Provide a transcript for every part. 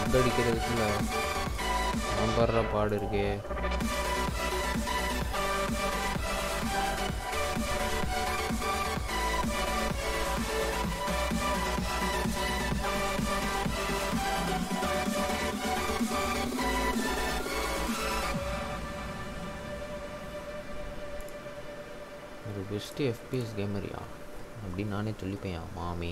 Head அடிக்கிறதுக்குள்ள நான் படுற பாடு இருக்கே ஒரு பெஸ்ட்டு எஃபிஎஸ் கேமரியா அப்படின்னு நானே சொல்லிப்பேன் மாமி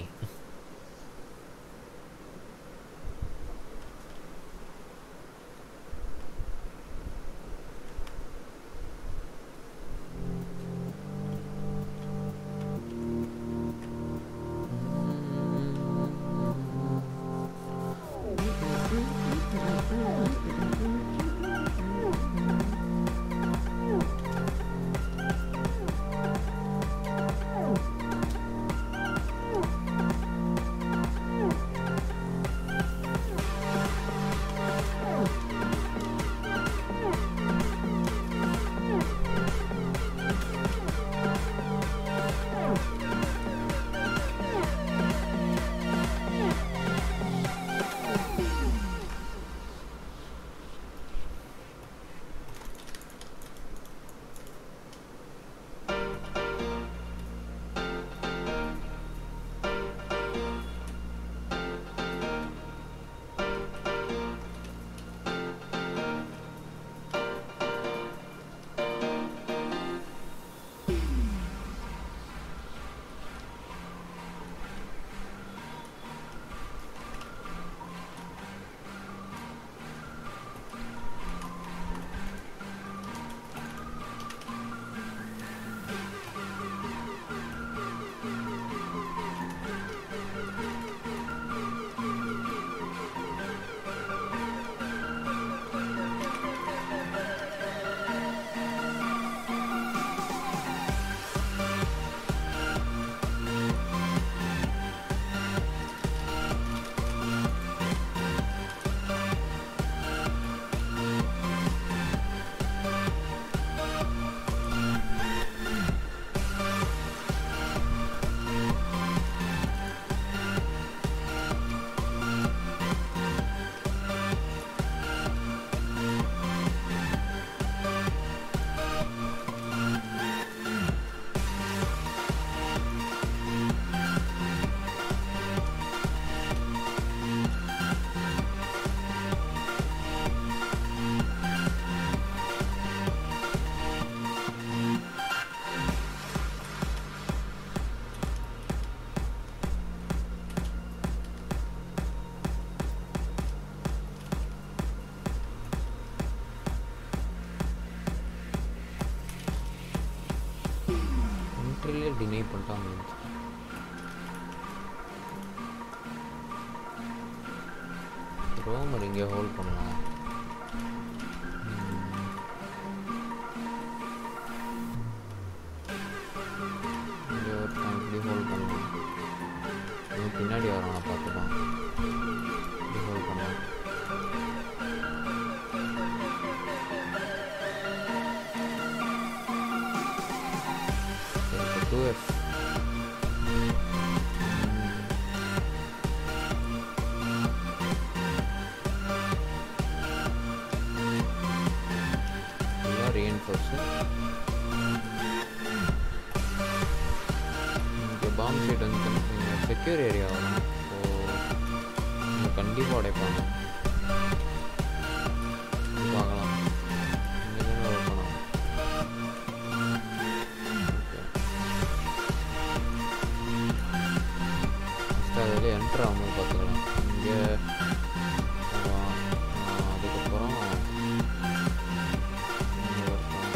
என்ட்ரிலே டினை பண்ணிட்டாங்க ரோமர் இங்கே ஹோல்ட் பண்ணலாம் இங்கே ஒரு இப்படி ஹோல்ட் பண்ணலாம் இவன் பின்னாடி வரான் நான் பார்த்துப்பான் இப்படி ஹோல்ட் பண்ணலாம் டூ எஃப் இதெல்லாம் ரீஎன்ஃபோர்ஸு இங்கே பாம்பு ஷீட் வந்து செக்யூர் ஏரியா வரும் ஸோ இங்கே கண்டிப்பாக உடைப்பாங்க பார்க்கலாம் இங்கே தானே ஓப்பனா ஃபஸ்ட்டு அதில் என்ட்ரு ஆகும்போது பார்த்துக்கலாம் இங்கே அதுக்கப்புறம் இங்க ஒருத்தன்.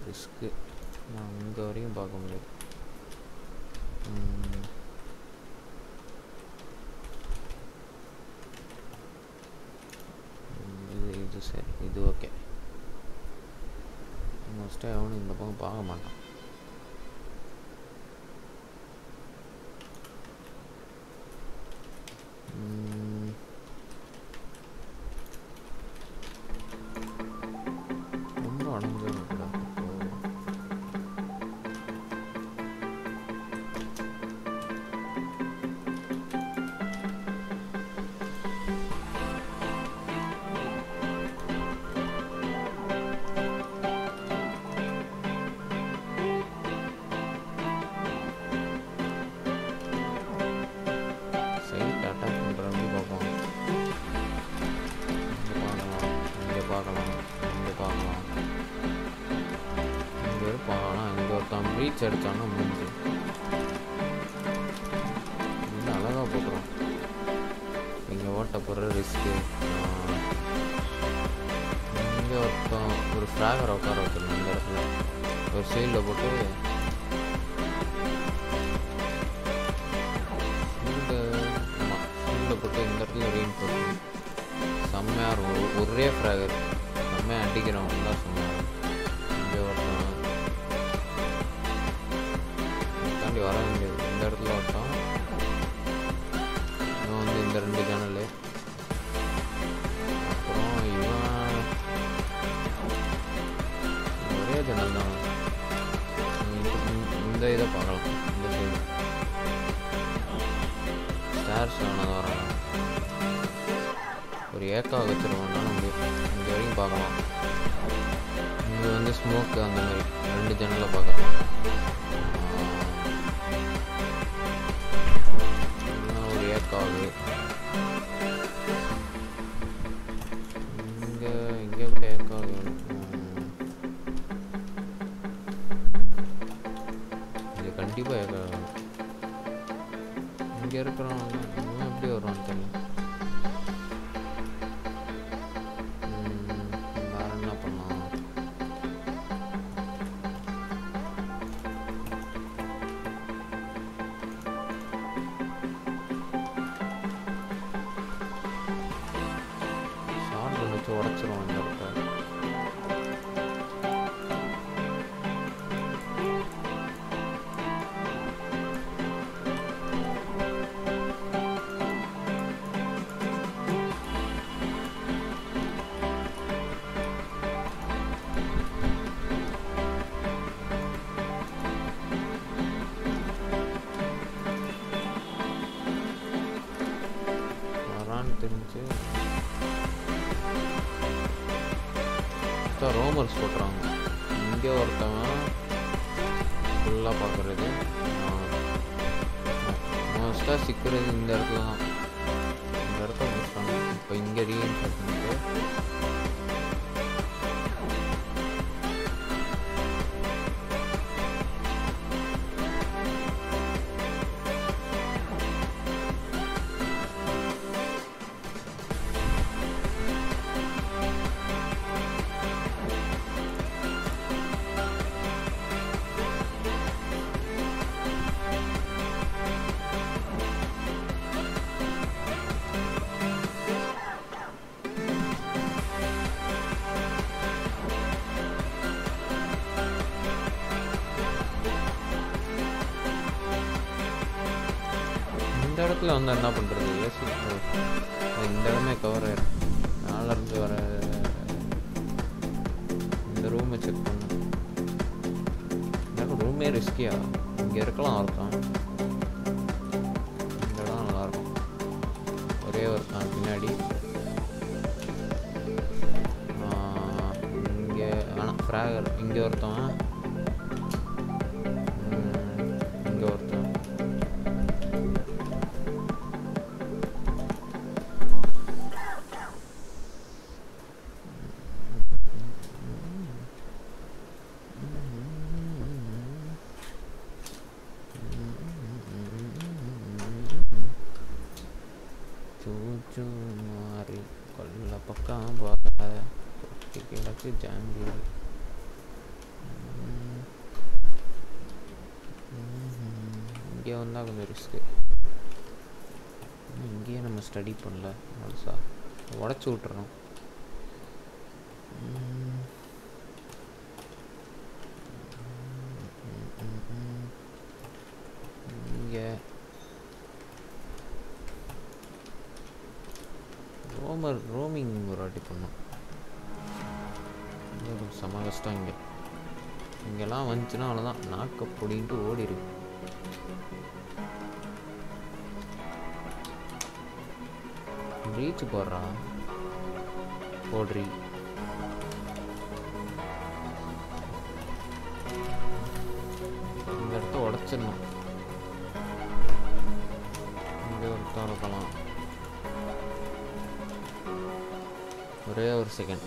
ரிஸ்க்கு நான் இங்கே வரையும் பார்க்க முடியாது ம். ம், இது இது சரி இது ஓகே மோஸ்ட்டாக எவனும் இந்த பக்கம் பார்க்க மாட்டான் ம். ரொம்ப அடைஞ்சிருக்குடா சைட் அட்டாக் பண்ணுறவங்க பார்ப்போம் இங்கே பார்க்கலாம் இங்கே பார்க்கலாம் இங்கே பார்க்கலாம் இங்கே ஒரு பார்க்கலாம் இங்கே ஒருத்தன் ப்ரீச் அடித்தான்னா முடிஞ்சு இது அழகாக போட்டுரும் இங்கே ஓட்ட போகிற ரிஸ்க்கு இங்கே ஒருத்தன் ஒரு ஃப்ராகரை உட்கார வச்சிடணும் இந்த இடத்துல ஒரு சைடில் போட்டு இந்த ஆமாம் ஃபீல்டில் போட்டு இந்த இடத்துல ரெயின் போட்டு செம்மையாக இருக்கும் ஒரு- ஒரே ஃப்ராகர் செம்மையாக அடிக்கிறவங்க தான் சொன்னாங்க இங்கே ஒருத்தன் தாண்டி வர வேண்டியது இந்த இடத்துல ஒருத்தன் இவன் வந்து இந்த ரெண்டு ஜன்னல் அப்புறம் இவன் ஒரே ஜன்னல் தான் இந்த- இந்த- இந்த இதை பார்க்கலாம் இந்த சைடு ஸ்டார்ஸ் வேணாம் வரணும் ஒரு ஏக்கா வச்சுருவோம்னால முடியும் இங்கே வரைக்கும் பார்க்கலாம் இங்கே வந்து ஸ்மோக்கு அந்த மாதிரி ரெண்டு ஜன்னலை பார்க்கலாம் இன்னும் ஒரு ஏக்காவு இங்கே இங்கே கூட ஏக்காவு இது கண்டிப்பாக ஏக்கா இங்கே இருக்கிறவன் இவன் எப்படி வருவான்னு தெரியல ம், வேற என்ன பண்ணலாம் ஷார்ட் வச்சு உடச்சிருவான் இந்த இடத்த வரான்னு தெரிஞ்சு ரோமர்ஸ் போட்டுறாங்க இங்கே ஒருத்தவன் ஃபுல்லாக பார்க்குறது மோஸ்ட்டாக சிக்கிறது இந்த இடத்துல தான் இந்த இடத்த முடிச்சிட்டாங்க இப்போ இங்கே ரீஇன்ஃபெக்ட் பண்ணிட்டு இந்த இடத்துல வந்து என்ன பண்ணுறது ஏசி இந்த இடமே கவர் ஆயிடும் மேலே இருந்து வர இந்த ரூமை செக் பண்ண எனக்கு ரூமே ரிஸ்கியா இங்கே இருக்கலாம் ஒருத்தன் இந்த இடம் நல்லாயிருக்கும் ஒரே ஒருத்தன் பின்னாடி இங்கே ஆனால் ஃப்ராகர் இங்கே ஒருத்தன் இங்கே ஒருத்தன் சூச்சு மாறி கொல்ல பக்கம் போகாத தொட்டி கிடக்கு ஜாம்பி இங்கே வந்தால் கொஞ்சம் ரிஸ்க்கு இங்கேயே நம்ம ஸ்டடி பண்ணல முழுசா உடச்சி விட்டுறோம் ம். ம், ம், ம். இங்கே ரோமர் ரோமிங் ஒரு வாட்டி பண்ணோம் இது ஒரு செம கஷ்டம் இங்கே இங்கெல்லாம் வந்துச்சுன்னா அவ்வளோதான் நாக்க பொடின்ட்டு ஓடிரு ரீச் போடுறா போடுறி இந்த இடத்த உடச்சிடணும் இங்கே ஒரு திறக்கலாம் ஒரே ஒரு செகண்ட்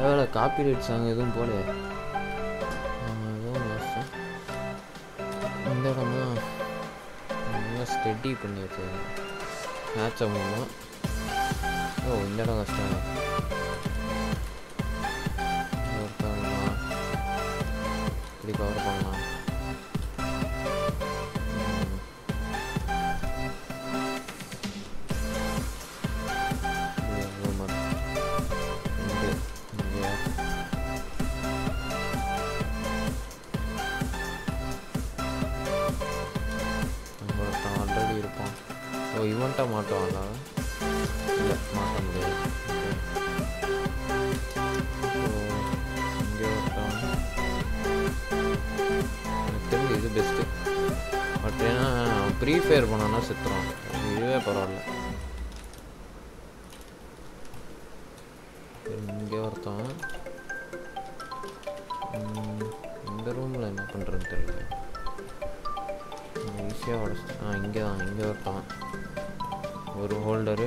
வேலை காப்பிரைட் சாங் எதுவும் போல எதுவும் கஷ்டம் இந்த இடமா நல்லா ஸ்டெடி பண்ணி வச்சது மேட்ச் மூலமாக ஓ இந்த இடம் கஷ்டம் ஒருத்தவங்களா இப்படி கவர் பண்ணலாம் ம். இது rumor. இங்க, இங்க. அங்க ஒருத்தன் ஆல்ரெடி இருப்பான் ஓ இவன்ட்ட மாட்டுவாங்களா இல்லை மாட்ட முடியாது Okay. So, இங்கே ஒருத்தன் எனக்கு தெரிஞ்சு இது பெஸ்ட்டு பட் ஏன்னா ப்ரீ ஃபயர் பண்ணோன்னா செத்துறான் இதுவே பரவாயில்ல இங்கே ஒருத்தன் ம், இந்த ரூமில் என்ன பண்ணுறதுன்னு தெரியல ஈஸியாக உடச்சு ஆ இங்கே தான் இங்கே ஒருத்தன் ஒரு ஹோல்டரு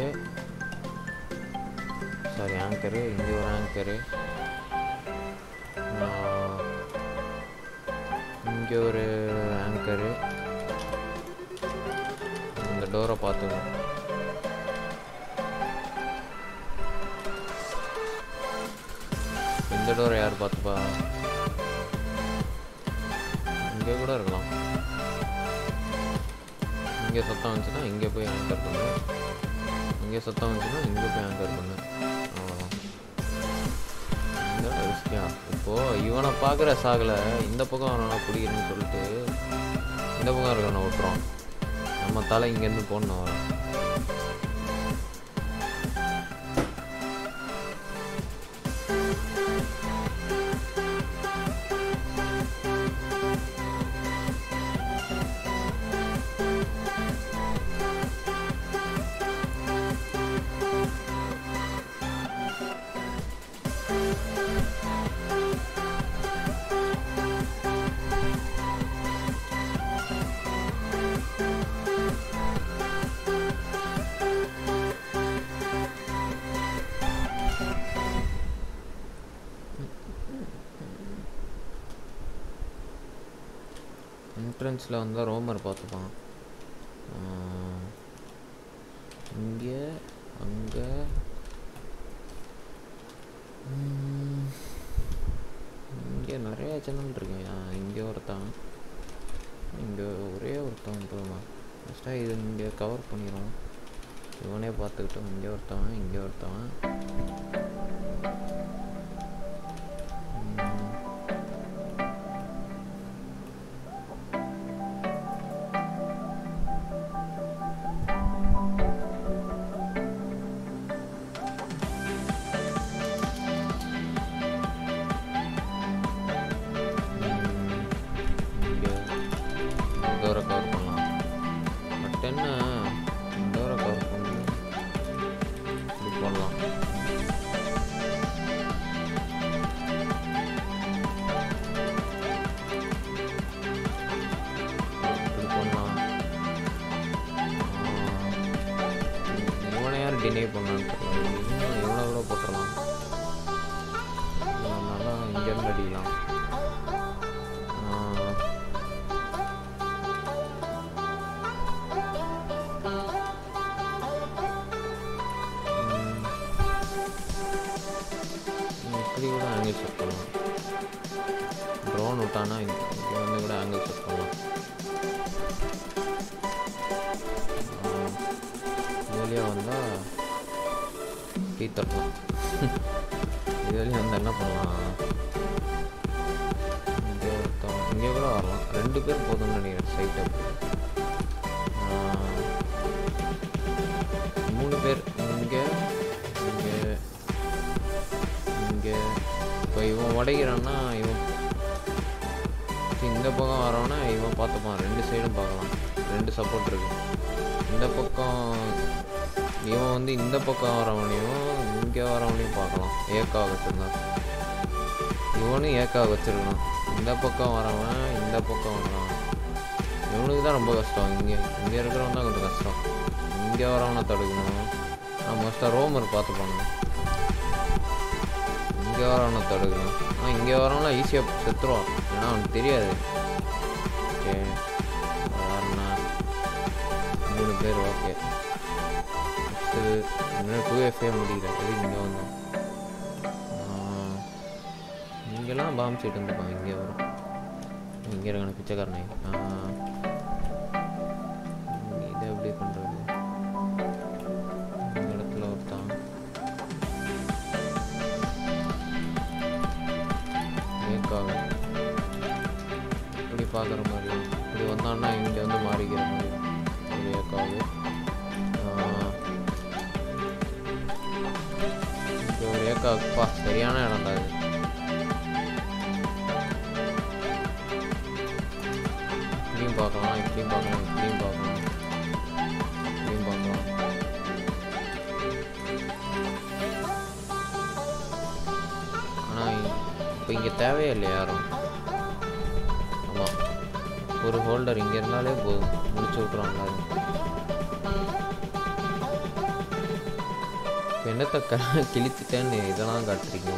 சாரி ஆங்கரு இங்கே ஒரு ஆங்கரு இங்கே ஒரு ஆங்கரு இந்த டோரை பார்த்துக்கணும் இந்த டோரை யார் பார்த்துப்பா இங்கே கூட இருக்கலாம் இங்கே சத்தம் வந்துச்சுன்னா இங்கே போய் ஆங்கர் பண்ணு இங்கே சத்தம் வந்துச்சுன்னா இங்கே போய் ஆங்கர் பண்ணு அவ்வளோதான் இந்த ரிஸ்கியா இப்போது இவனை பார்க்குற சாகலை இந்த பக்கம் அவனை பிடிக்கிறேன்னு சொல்லிட்டு இந்த பக்கம் இருக்கவனை விட்டுறோம் நம்ம தலை இங்கேருந்து போடணும் அவன் என்ட்ரன்ஸில் வந்தால் ரோமர் பார்த்துப்பான் இங்கே அங்கே இங்கே நிறைய சேனல் இருக்குங்க இங்கே ஒருத்தன் இங்கே ஒரே ஒருத்தன் போதுமா ஃபஸ்ட்டாக இது இங்கே கவர் பண்ணிடுவோம் இவனே பார்த்துக்கிட்டோம் இங்கே ஒருத்தவன் இங்கே ஒருத்தவன் ம். இங்கே டோரை கவர் பண்ணலாம் பட் என்ன டோரை கவர் பண்ணி இப்படி போடலாம் இப்படி பண்ணலாம் ஆஹ் இவனை யார் டினை பண்ணான்னு தெரியல இவனை இவனை கூட போட்டுடலாம் நல்லா இங்கேருந்து அடிக்கலாம் ஆஹ் ம். இப்படி கூட ஆங்கிள் செட் பண்ணலாம் ட்ரோன் விட்டானா இங்கே வந்து கூட ஆங்கிள் செட் பண்ணலாம் இது வழியாக வந்தால் டீ தட்டலாம் இது வழியாக வந்தால் என்ன பண்ணலாம் இங்கே ஒருத்தன் இங்கே கூட வரலாம் ரெண்டு பேர் போதும்னு நினைக்கிறேன் சைட்டை மூணு பேர் இங்கே இங்கே இங்கே இப்போ இவன் உடைக்கிறான்னா இவன் சரி, இந்த பக்கம் வரவனா இவன் பார்த்துப்பான் ரெண்டு சைடும் பார்க்கலாம் ரெண்டு சப்போர்ட் இருக்கு இந்த பக்கம் இவன் வந்து இந்த பக்கம் வரவனையும் இங்கே வரவனையும் பார்க்கலாம் ஏக்காக வச்சுருந்தான் இவனும் ஏக்காக வச்சிருக்கான் இந்த பக்கம் வரவன் இந்த பக்கம் வரவன் இவனுக்கு தான் ரொம்ப கஷ்டம் இங்கே இங்கே இருக்கிறவன் தான் கொஞ்சம் கஷ்டம் இங்கே வரவனை தடுக்கணும் நான் மோஸ்ட்டாக ரோமர் பார்த்து பண்ணணும் இங்கே வரவனை தடுக்கணும் ஆனால் இங்கே வரவனா ஈஸியாக செத்துருவான் ஏன்னா அவனுக்கு தெரியாது ஓகே வேறண்ணா மூணு பேர் ஓகே நெக்ஸ்ட்டு இன்னும் டூ எஃப்ஏ முடியல அது இங்கே வந்தோம் ஆஹ், இங்கெல்லாம் பாம்பு சீட் வந்துப்பான் இங்கே வரும் இங்கே இருக்கான பிச்சைக்காரனை ஆஹ், இதை எப்படி பண்ணுறது இந்த இடத்துல ஒருத்தான் ஏக்காக இப்படி பார்க்குற மாதிரி இப்படி வந்தான்னா இங்கே வந்து மாறிக்கிற மாதிரி ஒரு ஏக்காவு இங்கே ஒரு ஏக்காவுக்குப்பா சரியான இடம் தான் இது இப்படியும் பார்க்கலாம் இப்படியும் பார்க்கலாம் இப்படியும் பார்க்கலாம் இப்படியும் பார்க்கலாம் ஆனால் இப்போ இங்கே தேவையே இல்லை யாரும் ஆமாம் ஒரு ஹோல்டர் இங்கே இருந்தாலே போதும் முடிச்சு விட்ருவாங்க அது இப்போ என்னத்த க கிழிச்சிட்டேன்னு இதெல்லாம் காட்டுறீங்க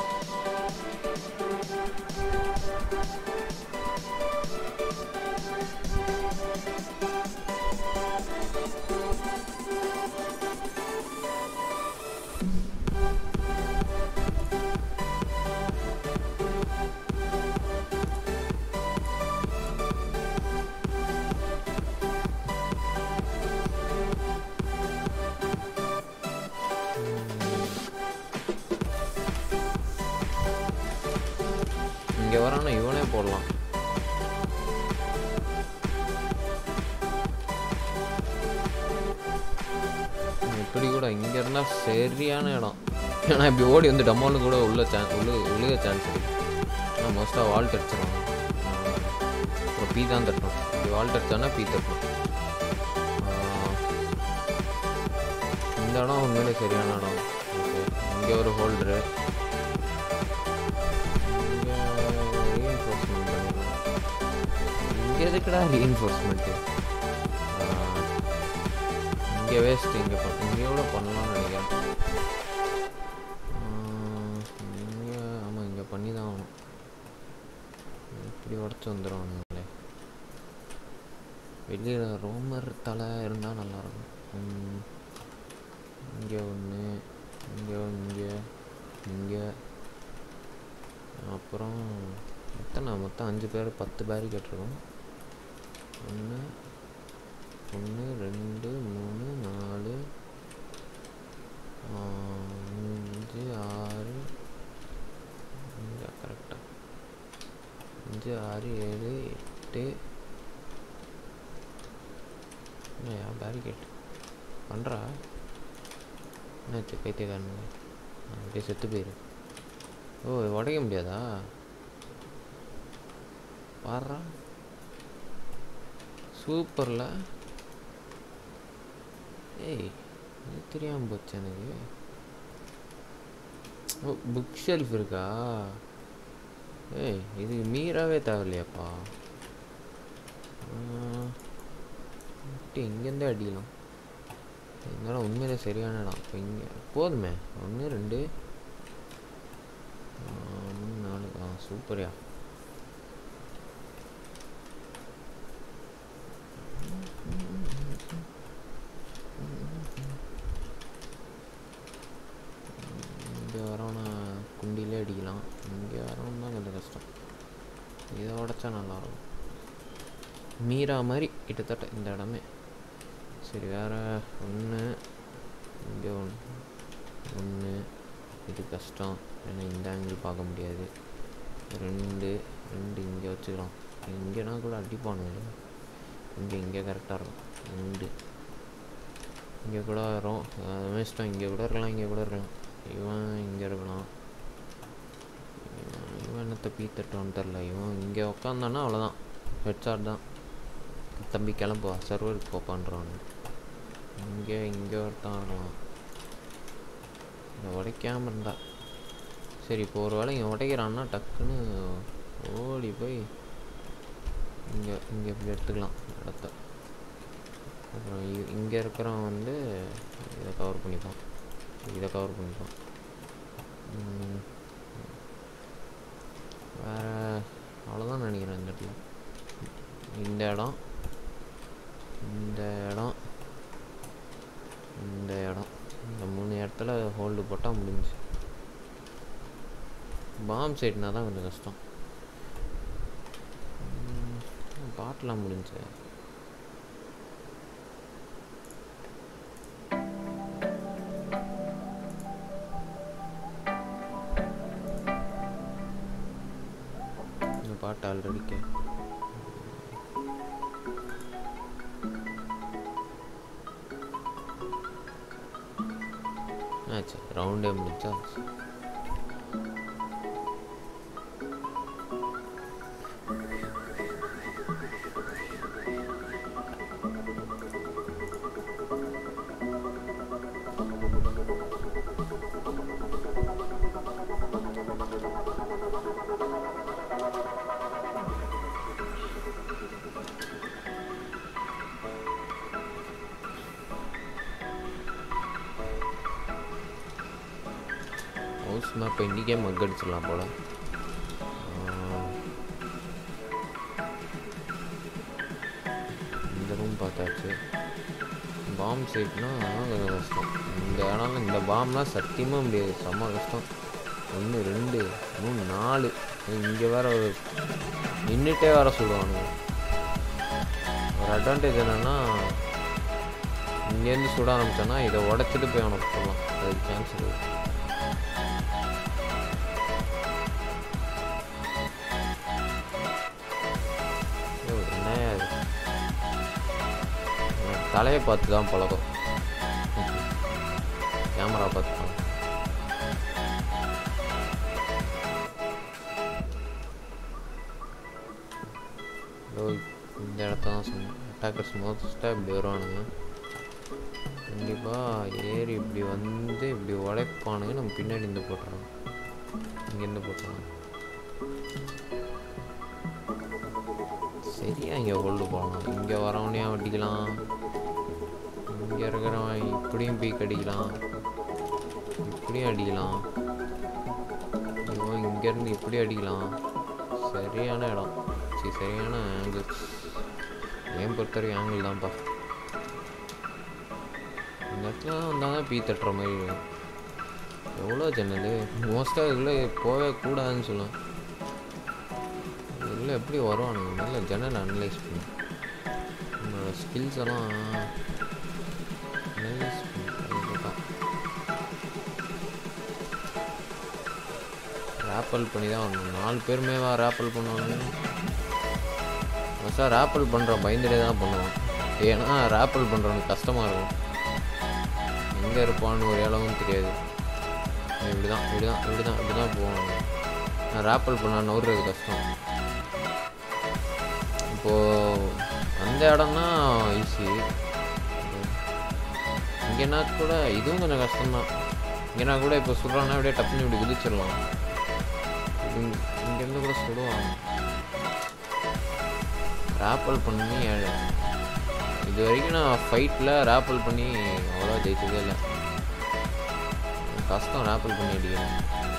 இங்கே வரானா இவனே போடலாம் இப்படி கூட இங்கே இருந்தால் சரியான இடம் ஏன்னா இப்படி ஓடி வந்து டம்மாலு கூட உள்ள சான் உள்ள உள்ள சான்ஸ் இருக்கு ஆனால் மோஸ்ட்டாக வால் தடிச்சிருவாங்க அப்புறம் பீ தான் தட்டணும் இப்படி வால் தடிச்சானா பீ தட்டணும் ஆஹ், இந்த இடம் உண்மையிலே சரியான இடம் ஓகே இங்கே ஒரு ஹோல்டரு இங்கே ரீஎன்ஃபோர்ஸ்மெண்ட் பண்ணிடலாம் இங்கே எதுக்குடா ரீஎன்ஃபோர்ஸ்மெண்ட்டு இங்கே வேஸ்ட் இங்கே பண்ண இங்கே கூட பண்ணலாம்னு நினைக்கிறேன் இங்கே ஆமாம் இங்கே பண்ணி தான் ஆகணும் இப்படி உடச்சி வந்துடுவானுங்களே வெளியில் ரோமர் தலை இருந்தால் நல்லாயிருக்கும் இங்கே ஒன்று இங்கே இங்கே இங்கே அப்புறம் எத்தனை மொத்தம் அஞ்சு பேர் பத்து பேர் கேட்டிருக்கோம் ஒன்று ஒன்று ரெண்டு மூணு நாலு ஆ, அஞ்சு ஆறு இங்கே கரெக்டாக அஞ்சு ஆறு ஏழு எட்டு என்னையா பேரிகேட் பண்ணுறா என்னாச்சு பைத்தியக்காரனுங்க ஆ, அப்படியே செத்து போயிரு ஓ உடைக்க முடியாதா பாடுறா சூப்பரில் ஏய் இது தெரியாமல் போச்சு எனக்கு ஓ புக் ஷெல்ஃப் இருக்கா ஏய் இது மீறாவே தேவையில்லையாப்பா இங்கேருந்தே அடிக்கலாம் இருந்தாலும் உண்மையிலே சரியான இடம் இப்போ இங்கே போதுமே ஒன்று ரெண்டு ஆ, மூணு நாலு ஆ சூப்பர்யா இங்கே வரவனா குண்டிலே அடிக்கலாம் இங்கே வரவன் தான் கொஞ்சம் கஷ்டம் இதை உடச்சா நல்லாயிருக்கும் மீரா மாதிரி கிட்டத்தட்ட இந்த இடமே சரி வேறு ஒன்று இங்கே ஒன்று ஒன்று இது கஷ்டம் ஏன்னா இந்த ஆங்கிள் பார்க்க முடியாது ரெண்டு ரெண்டு இங்கே வச்சுக்கலாம் இங்கேனா கூட அடிப்பானுங்க இங்கே இங்கே கரெக்டாக இருக்கும் ரெண்டு இங்கே கூட வரும் அதுமே இஷ்டம் இங்கே கூட இருக்கலாம் இங்கே கூட இருக்கலாம் இவன் இங்கே இருக்கலாம் இவன் இவன் என்னத்தை பீ தட்டுவான்னு தெரில இவன் இங்கே உக்காந்தானா அவ்வளோதான் ஹெட்ஷாட் தான் தம்பி கிளம்புவா சர்வருக்கு போப்பான்றான் இங்கே இங்கே ஒருத்தான் இருக்கலாம் இதை உடைக்காமல் இருந்தா சரி இப்போ ஒரு வேளை இங்கே உடைக்கிறான்னா டக்குன்னு ஓடி போய் இங்கே இங்கே இப்படி எடுத்துக்கலாம் இடத்த அப்புறம் இங்கே இருக்கிறவன் வந்து இதை கவர் பண்ணிப்பான் இதை கவர் பண்ணிப்பான் ம், வேற அவ்வளோதான் நினைக்கிறேன் இந்த இடத்துல இந்த இடம் இந்த இடம் இந்த இடம் இந்த மூணு இடத்துல ஹோல்டு போட்டால் முடிஞ்சு பாம் சைட்னா தான் கொஞ்சம் கஷ்டம் பாட்டெலாம் முடிஞ்சு இந்த பாட்டு ஆல்ரெடி கே ஆச்சு ரவுண்டே முடிச்சா ஹவுஸ் மேப் இன்றைக்கே மக் அடிச்சிடலாம் போல் இந்த ரூம் பார்த்தாச்சு பாம் சைட்னா கொஞ்சம் கஷ்டம் இந்த இடம்லாம் இந்த பாம்லாம் சத்தியமாக முடியாது செம்ம கஷ்டம் ஒன்று ரெண்டு மூணு நாலு இங்கே வேற ஒரு நின்றுட்டே வேற சொல்லுவானுங்க ஒரு அட்வான்டேஜ் என்னென்னா இங்கேருந்து சுட ஆரம்பிச்சோன்னா இதை உடச்சிட்டு போய் அவனுக்கு போடலாம் அதுக்கு சான்ஸ் இருக்குது ஐயோ, என்னய்யா இது எனக்கு தலையை பார்த்து தான் பழக்கம் கேமரா பார்த்து தான் இதோ இந்த இடத்த தான் சொன்னேன் அட்டாக்கர்ஸ் மோஸ்ட்டாக இப்படி வருவானுங்க கண்டிப்பாக ஏறி இப்படி வந்து இப்படி உடைப்பானுங்க நம்ம பின்னாடி இருந்து போட்டுறாங்க இங்கேருந்து போட்டுறாங்க சரியா இங்கே ஹோல்டு போகலாம் இங்கே வரவனையும் அடிக்கலாம் இங்கே இருக்கிறவன் இப்படியும் பீக் அடிக்கலாம் இப்படியும் அடிக்கலாம் இவன் இங்கேருந்து இப்படி அடிக்கலாம் சரியான இடம் சரி சரியான ஆங்கிள்ஸ் ஏன் பொறுத்த வரைக்கும் ஆங்கிள் தான்ப்பா இந்த இடத்துல வந்தால் தான் பீ தட்டுற மாதிரி இருக்கும். எவ்வளோ ஜன்னல் மோஸ்ட்டாக இதில் போகவே கூடாதுன்னு சொல்லுவேன் இதில் எப்படி வருவானுங்க நல்ல ஜன்னல் அனலைஸ் பண்ணு உன்னோட ஸ்கில்ஸ் எல்லாம் அனலைஸ் பண்ணி ரேப்பல் பண்ணி தான் வரணும் நாலு பேருமே வா ரேப்பல் பண்ணுவாங்க சார் ரேப்பல் பண்ணுறோம் பயந்துட்டே தான் பண்ணுவான் ஏன்னா ரேப்பல் பண்ணுறவனுக்கு கஷ்டமாக இருக்கும் எங்கே இருப்பான்னு ஒரு அளவும் தெரியாது இப்படி தான் இப்படி தான் இப்படி தான் இப்படி தான் போவாங்க நான் ரேப்பல் பண்ண நவுறது கஷ்டம் இப்போது அந்த இடம்னா ஈஸி இங்கேனா கூட இதுவும் கொஞ்சம் கஷ்டம்தான் இங்கேனா கூட இப்போ சுடுறான்னா அப்படியே டப்புன்னு இப்படி குதிச்சிடலாம் இங்க- இங்கேருந்து கூட சுடுவாங்க ரேப்பல் பண்ணி அழ- இது வரைக்கும் நான் ஃபைட்டில் ரேப்பல் பண்ணி அவ்வளோ ஜெயிச்சதே இல்லை கஷ்டம் ரேப்பல் பண்ணி அடிக்கணும்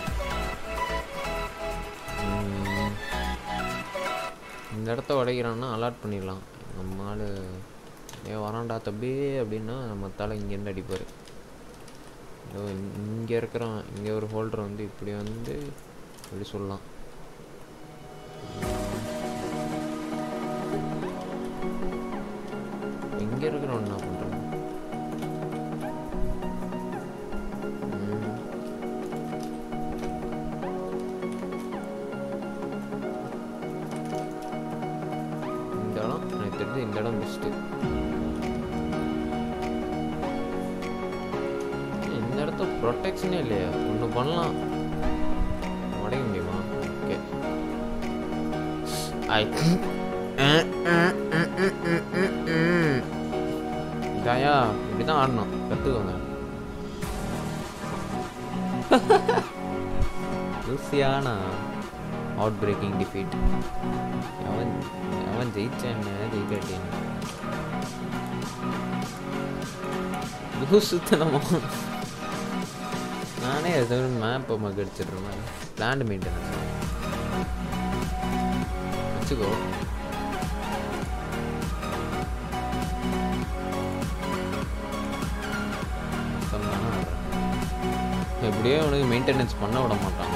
உம், இந்த இடத்த உடைக்கிறான்னா அலாட் பண்ணிடலாம் நம்ம ஆள் ஏ வரான்டா தம்பி அப்படின்னா நம்ம தலை இங்கேருந்து அடிப்பார் இதோ இங்கே இருக்கிறான் இங்கே ஒரு ஹோல்டர் வந்து இப்படி வந்து இப்படி சொல்லலாம் இங்கே இருக்கிறவன் என்ன பண்ணுறான் இந்த இடம் எனக்கு தெரிஞ்சு இந்த இடம் பெஸ்ட்டு இந்த இடத்த ப்ரொடெக்ஷனே இல்லையா ஒன்று பண்ணலாம் உடைக்க முடியுமா ஓகே ஐ இதாயா இப்படி தான் ஆடணும் கற்றுக்கோங்க லூசியானா அவுட் பிரேக்கிங் டிஃபீட் அவன் அவன் ஜெயிச்சான் ஜெயிக்காட்டேன் லூசுத்தனமா நானே ஏதோ மேப்பை மக அடிச்சிடுறேன் பிளான்ட் மெயின்டெனன்ஸ் வச்சுக்கோ சொன்னானா எப்படியோ அவனுக்கு மெயின்டெனன்ஸ் பண்ண விட மாட்டான்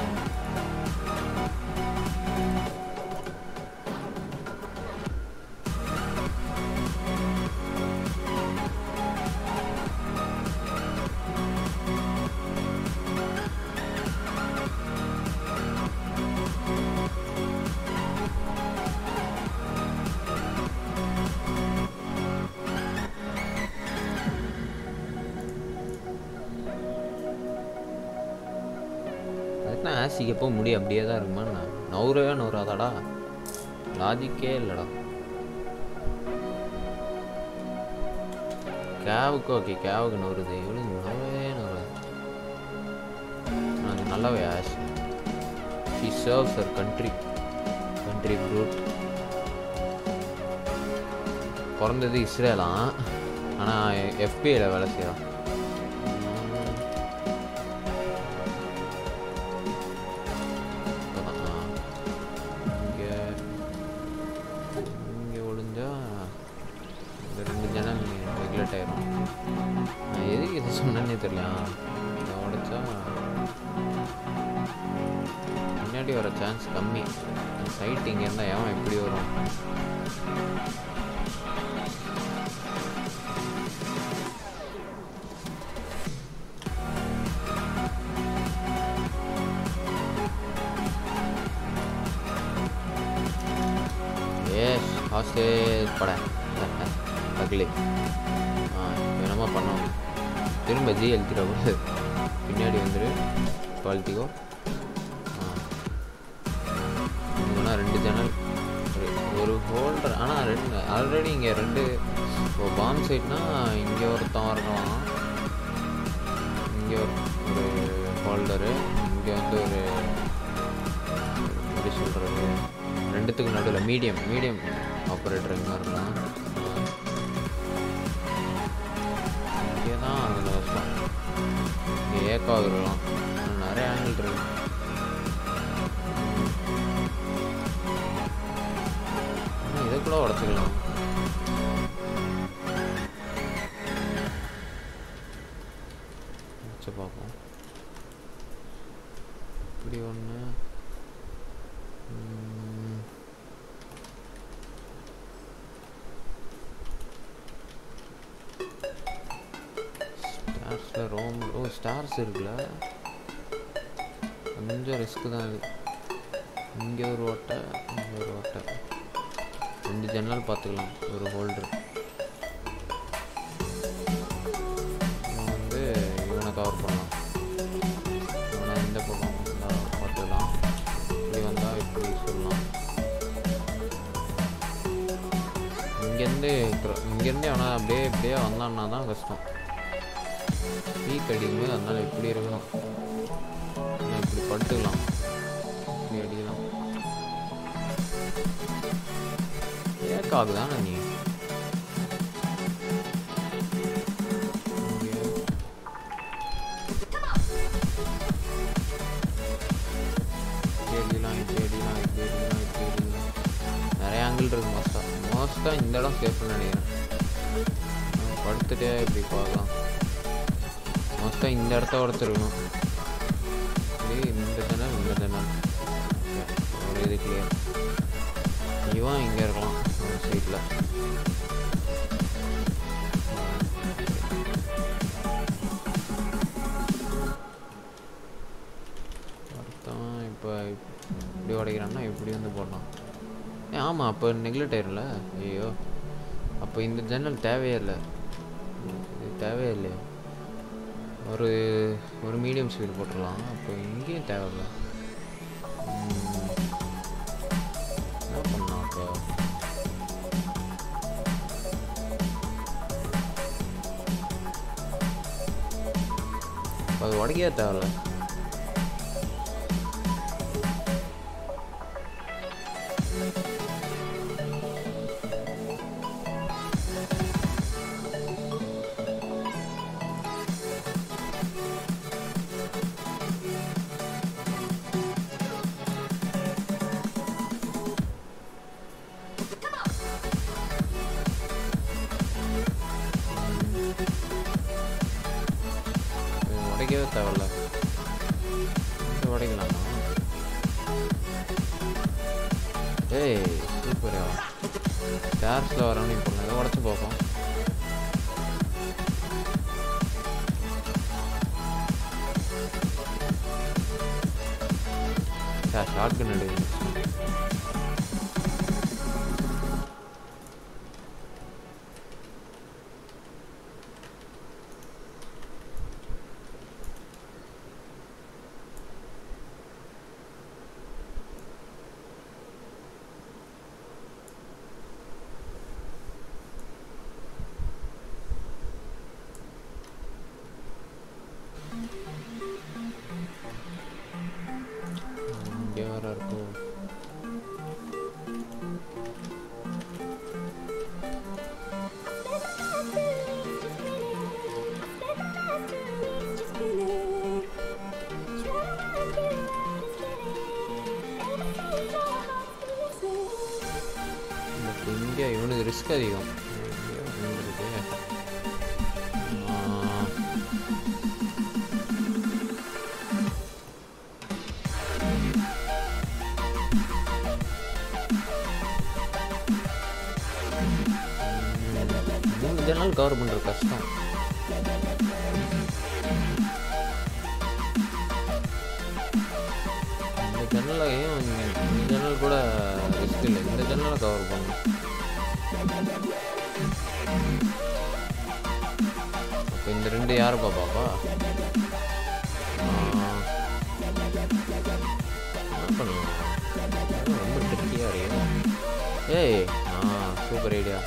அதுக்குன்னா ஆசிக்கு எப்போ முடி அப்படியே தான் இருக்குமா நான் நவுறவே நவுறாதாடா லாஜிக்கே இல்லைடா கேவுக்கு ஓகே கேவுக்கு நவுறுது இவளுக்கு நவவே நவுறாது அது நல்லாவே as she serves our country country fruit பிறந்தது இஸ்ரேலாம் ஆனால் எஃபிஐல வேலை செய்கிறான் இங்கே இங்கே ஒளிஞ்சா இந்த ரெண்டு ஜன்னல் ரெகுலேட் ஆயிரும் நான் எதுக்கு இதை சொன்னேன்னே தெரியல இதை உடைச்சா முன்னாடி வர சான்ஸ் கம்மி சைட் இங்கே இருந்தால் ஏன் எப்படி வரும் எஸ் ஹாஸ்டேஜ் பட அக்லி ஆ என்னமா பண்ணோம் திரும்ப ஜி எழுத்திட கூடாது பின்னாடி வந்துரு குவாலிட்டிக்கோ ஆ இங்கன்னா ரெண்டு ஜன்னல் ஒரு ஹோல்டர் ஆனால் ரெண்டு ஆல்ரெடி இங்கே ரெண்டு இப்போ பாம் சைட்னா இங்கே ஒருத்தன் இருக்கலாம் இங்கே ஒரு ஒரு ஹோல்டரு இங்கே வந்து ஒரு எப்படி சொல்கிறது ரெண்டுத்துக்கு நடுவில் மீடியம் மீடியம் ஆப்ரேட்டர் இங்கே இருக்கலாம் இங்கே தான் அதில் கஷ்டம் இங்கே ஏக்காக இருக்கலாம் இன்னும் நிறைய ஆங்கிள் இருக்கு ஆனால் இதை கூட உடச்சிக்கலாம் வச்சு பார்ப்போம் இப்படி ஒன்று ஸ்டார்ஸில் ரோம் ஓ ஸ்டார்ஸ் இருக்குல்ல கொஞ்சம் ரிஸ்க்கு தான் அது இங்கே ஒரு ஓட்டை இங்கே ஒரு ஓட்டை ரெண்டு ஜன்னல் பார்த்துக்கலாம் ஒரு ஹோல்டர் இவன் வந்து இவனை கவர் பண்ணலாம் இவனை இந்த பக்கம் வந்தா பார்த்துக்கலாம் இப்படி வந்தால் இப்படி சொல்லலாம் இங்கேருந்து இங்கேருந்து அவனை அப்படியே இப்படியே வந்தான்னா தான் கஷ்டம் பீக் அடிக்கும்போது அதனால் இப்படி இருக்கணும் இல்லை இப்படி படுத்துக்கலாம் இப்படி அடிக்கலாம் ஏக்காகுதானே நீ இங்கே. இப்படி அடிக்கலாம் இப்படி அடிக்கலாம் இப்படி அடிக்கலாம் இப்படி அடிக்கலாம் நிறைய ஆங்கிள் இருக்கு மோஸ்ட்டாக மோஸ்ட்டாக இந்த இடம் சேஃப்னு நினைக்கிறேன் நம்ம படுத்துட்டே இப்படி பார்க்கலாம் மொத்தம் இந்த இடத்த உடச்சிருக்கணும் இப்படி இந்த ஜன்னல் இந்த ஜன்னல் Okay, ஒரு இது கிளியர் இவன் இங்கே இருக்கலாம் ஒரு சைடில் ஒருத்தன் இப்போ இப்படி உடைக்கிறான்னா இப்படி வந்து போடலாம் ஏ ஆமாம் அப்போ நெக்லெக்ட் ஆயிரும்ல ஐயோ அப்போ இந்த ஜன்னல் தேவையே இல்லை இது தேவையே இல்லையா ஒரு ஒரு மீடியம் ஸ்பீடு போட்டுடலாம் அப்போ இங்கேயும் தேவையில்ல ம், என்ன பண்ணலாம் அப்போ அப்ப அது உடைக்கவே தேவையில்ல உடைக்கவே தேவையில்ல இங்க உடைக்கலாமா ஏய் சூப்பரா ஸ்டார்ஸில் வரவனே இப்போ இதை உடச்சி பார்ப்போம் ஷார்ட் கன் எடு இங்கே வேற இருக்கும் பட் இங்கே இவனுக்கு ரிஸ்க் அதிகம் இங்கே வந்துருக்கு ஆ. மூணு ஜன்னல் கவர் பண்ணுறது கஷ்டம் இந்த ஜன்னலையும் இந்த ஜன்னல் கூட ரிஸ்க் இல்லை இந்த ஜன்னலை கவர் பண்ணும் அப்போ இந்த ரெண்டு யாருப்பா பாப்பா ஆ. என்ன பண்ணுவோம் ரொம்ப ட்ரிக்கியாக இருக்கு ஏய் ஆ சூப்பர் ஐடியா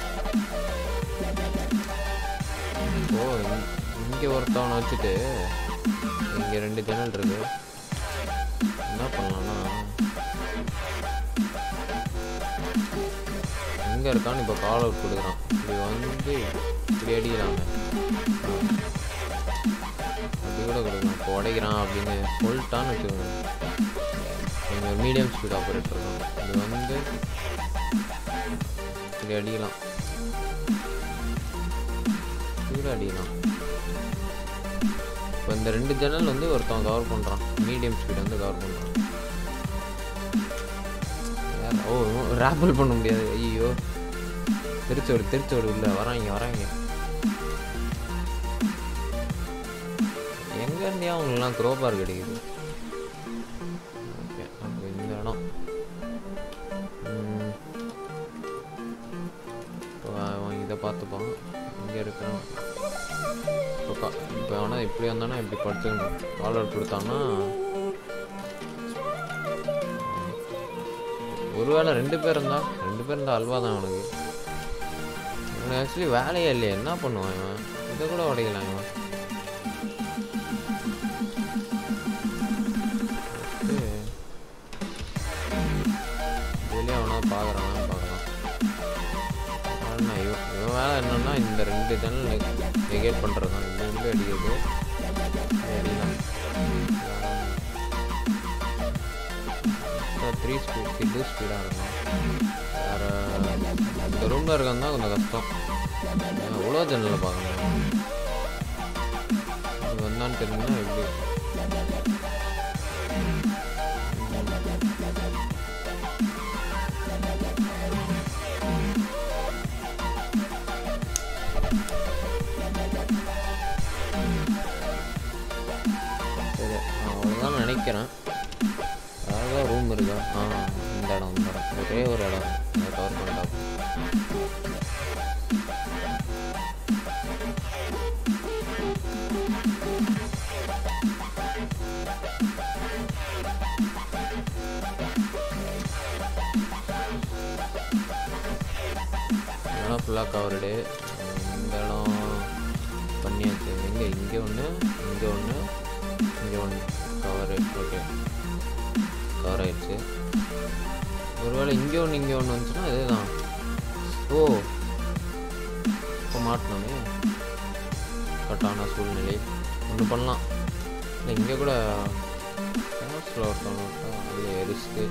ஓ இங்கே ஒருத்தவனை வச்சுட்டு இங்கே ரெண்டு ஜன்னல் இருக்கு என்ன பண்ணலாம்னா எங்கே இருக்கான்னு இப்போ கால் அவுட் கொடுக்குறான் இப்படி வந்து இப்படி அடிக்கிறாங்க அப்படி கூட கொடுக்கலாம் இப்போ உடைக்கிறான் அப்படின்னு சொல்லிட்டான்னு வச்சுக்கோங்க இங்கே ஒரு மீடியம் ஸ்பீட் ஆப்ரேட்டர் தான் இது வந்து இப்படி அடிக்கலாம் இப்படி கூட அடிக்கலாம் இப்போ இந்த ரெண்டு ஜன்னல் வந்து ஒருத்தன் கவர் பண்ணுறான் மீடியம் ஸ்பீட் வந்து கவர் பண்ணுறான் ஓ ரேப்பிள் பண்ண முடியாது ஐயோ திருச்சோடு திருச்சோடு இல்லை வராங்க வராங்க எங்க இருந்தியா அவங்களுக்குலாம் குரோபார் கிடைக்குது ஓகே அப்போ இந்த இடம் ம். இப்போ அவன் இதை பார்த்துப்பான் இங்கே இருக்கிறான் இப்போ கா இப்போ ஆனால் இப்படி வந்தானா இப்படி படுத்துக்கணும் காலர் கொடுத்தான்னா ஒருவேளை ரெண்டு பேர் இருந்தா ரெண்டு பேர் இருந்தால் அல்வா தான் அவனுக்கு இவனுக்கு ஆக்சுவலி வேலையே இல்லையே என்ன பண்ணுவான் இவன் இதை கூட உடைக்கலாம் இவன் வெளியே அவனா பார்க்குறான் பார்க்கலாம் ஆனா இவன் இவன் வேலை என்னன்னா இந்த ரெண்டு ஜன்னல் நெகேட் பண்ணுறது தான் இந்த ரெண்டு அடிக்கிறது அடிக்கலாம் த்ரீ ஸ்பீட் டூ ஸ்பீடாக இருக்கும் வேறு இந்த ரூமில் இருக்கிறது தான் கொஞ்சம் கஷ்டம் எவ்வளோ ஜன்னலில் பார்க்கணும் இது வந்தான்னு தெரிஞ்சுன்னா எப்படி சரி அவ்வளோதான் நினைக்கிறேன் அதாவது ரூம் இருக்கா ஆ இந்த இடம் இந்த இடம் ஒரே ஒரு இடம் அதை கவர் பண்ணிட்டா இடம் ஃபுல்லாக கவர்டு இந்த இடம் பண்ணியாச்சு எங்கே இங்கே ஒன்று இங்கே ஒன்று இங்கே ஒன்று கவர் ஓகே கவர் ஆயிடுச்சு ஒருவேளை இங்கே ஒன்று இங்கே ஒன்று வந்துச்சுன்னா இதே தான் ஓ இப்போ மாட்டினோமே கட்டான சூழ்நிலை ஒன்று பண்ணலாம் இல்லை இங்கே கூட ஸ்டார்ஸில் ஒருத்தவங்க விட்டா அது ரிஸ்க்கு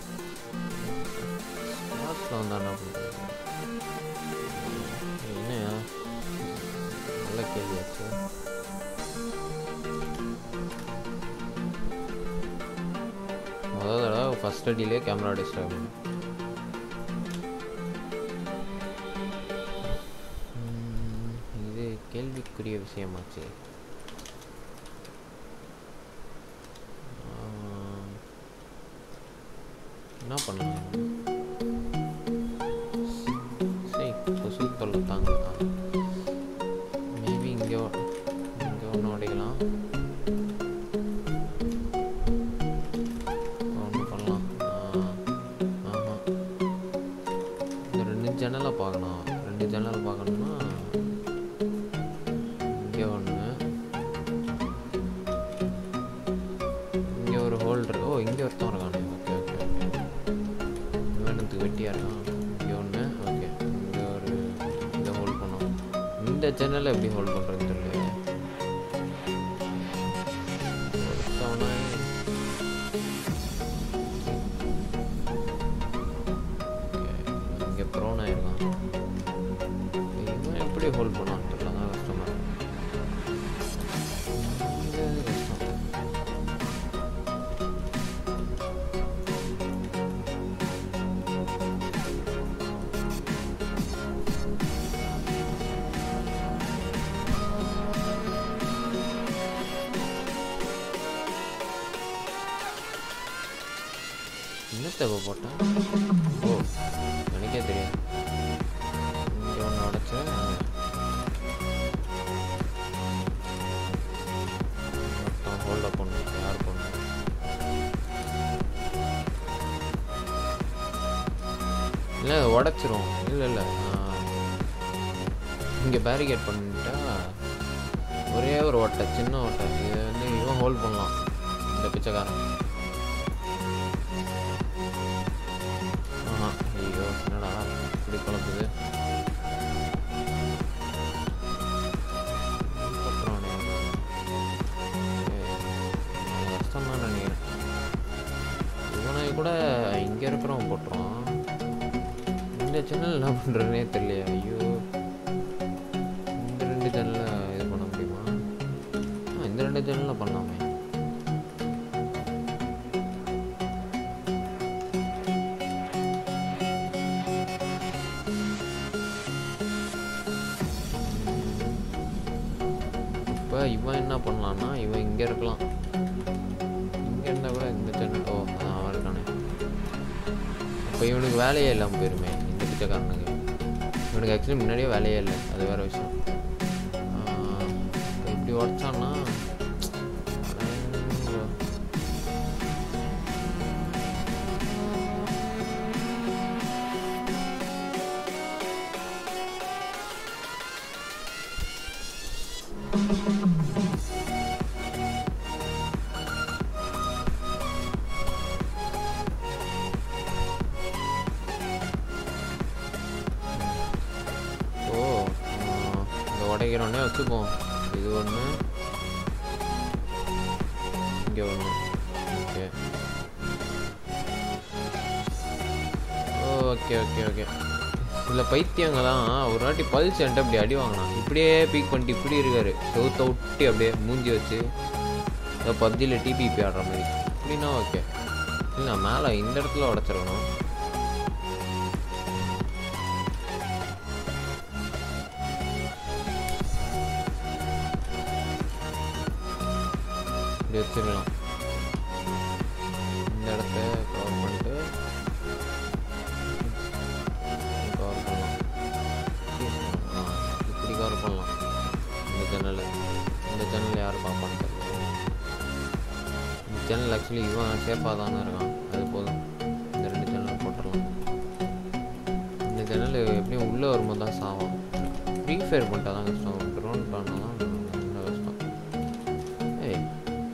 ஸ்டார்ஸில் வந்தால் என்ன பண்ணுறது என்ன நல்ல கேள்வியாச்சு ஃபஸ்ட் அடியிலே கேமரா டிஸ்டர்ப் ஆகும் ம், இது கேள்விக்குரிய விஷயமாச்சு ஆ, என்ன பண்ணலாம் சரி கொசு தொல்லை தாங்கலாம் மேபி இங்கே இங்கே ஒன்று உடைக்கலாம் ஒன்று பண்ணலாம் ஆஹா இந்த ரெண்டு ஜன்னலை பார்க்கணும் ரெண்டு ஜன்னல் பார்க்கணும்னா இங்கே ஒன்று இங்கே ஒரு ஹோல்டர் ஓ இங்கே ஒருத்தன் இருக்கானே ஓகே ஓகே ஓகே வேணுத்துக்கு வெட்டியாக இருக்கான் இங்கே ஒன்று ஓகே இங்கே ஒரு இதை ஹோல்ட் பண்ணோம் இந்த ஜன்னலை எப்படி ஹோல்ட் பண்ணுறதுன்னு தெரியல ஒருத்தவனை இங்கே ப்ரோன் ஆயிருக்கான் இவன் எப்படி ஹோல்ட் பண்ணான் தெரியல தான் கஷ்டமாக இருக்கு இது கஷ்டம் என்னத்தை இப்போ போட்டேன் ஓ எனக்கே தெரியாது இங்கே ஒன்று உடச்சேன் மொத்தம் ஹோல்டப் பண்ணு யார் பண்ணு இல்லை உடச்சிரும் இல்லை இல்லை இங்கே பேரிகேட் பண்ணிட்டா ஒரே ஒரு ஓட்டை சின்ன ஓட்டை இது வந்து இவன் ஹோல்ட் பண்ணலாம் இந்த பிச்சைக்காரன் ஆஹா ஐயோ என்னடா இப்படி குழப்புது கொத்துறானே அவன். ஏய், இது கஷ்டம் தான் நினைக்கிறேன் இவனை கூட இங்கே இருக்கிறவன் போட்டுருவான் இந்த சேனல் என்ன பண்ணுறதுனே தெரியலையே ஐயோ இந்த ரெண்டு சேனலில் இது பண்ண முடியுமா ஆ இந்த ரெண்டு சேனலில் பண்ணலாமே இப்போ இவன் என்ன பண்ணலான்னா இவன் இங்கே இருக்கலாம் இங்கே இருந்தால் கூட இந்த சேனல் ஓ அதான் அவன் இருக்கானே அப்போ இவனுக்கு வேலையே இல்லாமல் போயிருமே இந்த பிச்சைக்காரனுக்கு இவனுக்கு ஆக்சுவலி முன்னாடியே வேலையே இல்லை அது வேற விஷயம் ஆஹ், இப்ப இப்படி உடச்சான்னா ஓ ஆஹ், இந்த உடைக்கிறோன்னே வச்சுப்போம் இது ஒன்று இங்கே ஒன்று ஓகே ஓகே ஓகே ஓகே சில பைத்தியங்களாம் ஒரு வாட்டி பல்ஸ் என்கிட்ட இப்படி அடி வாங்கினான் இப்படியே பீக் பண்ணிட்டு இப்படி இருக்காரு செவுத்த விட்டு அப்படியே மூஞ்சி வச்சு ஏதோ பப்ஜியில் டிபிபி ஆடுற மாதிரி அப்படின்னா ஓகே இல்லை மேலே இந்த இடத்துல உடச்சிருக்கணும் இப்படி வச்சிடலாம் இந்த இடத்த கவர் பண்ணிட்டு கவர் பண்ணலாம் ஆ, இப்படி கவர் பண்ணலாம் இந்த ஜன்னல் இந்த ஜன்னல் யார் பார்ப்பான்னு தெரியல இந்த ஜன்னல் ஆக்சுவலி இவன் சேஃபாக தானே இருக்கான் அது போதும் இந்த ரெண்டு ஜன்னல் போட்டுடலாம் இந்த ஜன்னல் எப்படியும் உள்ளே வரும்போது தான் சாவான் ஃப்ரீ ஃபயர் பண்ணிட்டா தான் கஷ்டம் ட்ரோன் பண்ணால் தான் இன்னும் கஷ்டம் ஏய்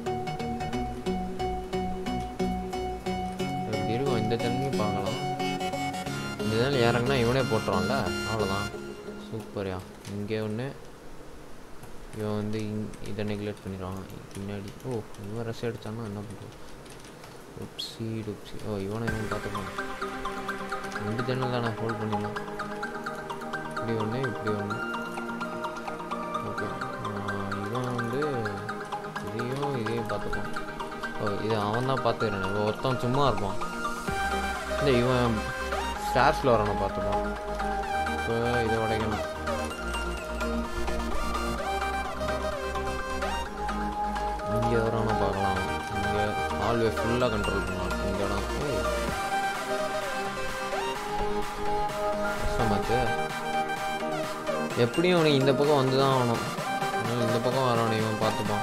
எப்படி இருக்கும் இந்த ஜன்னலையும் பார்க்கலாம் இந்த ஜன்னல் இறங்குனா இவனே போட்டுருவான்ல அவ்வளோதான் சூப்பர்யா இங்கே ஒன்று இவன் வந்து இங் இதை நெக்லெக்ட் பண்ணிடுவான் பின்னாடி ஓ இவன் ரஸ் அடிச்சான்னா என்ன பண்ணுறது டுப்ஸி டுப்ஸி ஓ இவனை இவன் பார்த்துப்பான் ரெண்டு ஜன்னல் தானே ஹோல்ட் பண்ணிடலாம் இப்படி ஒன்று இப்படி ஒன்று ஓகே இவன் வந்து இதையும் இதையும் பார்த்துப்பான் ஓ இதை அவன் தான் பார்த்துக்கிறேன் ஒருத்தன் சும்மா இருப்பான் இந்த இவன் ஸ்டார்ஸில் வரணும் பார்த்துப்போம் இப்போ இதை உடைக்கணும் இங்கே வரணும் பார்க்கலாம் இங்கே ஆல்வே ஃபுல்லாக கண்ட்ரோல் பண்ணலாம் இந்த இடம் ஏய். கஷ்டமாச்சு எப்படியும் அவனுக்கு இந்த பக்கம் வந்து தான் ஆகணும் அதனால இந்த பக்கம் வரணும் இவன் பார்த்துப்பான்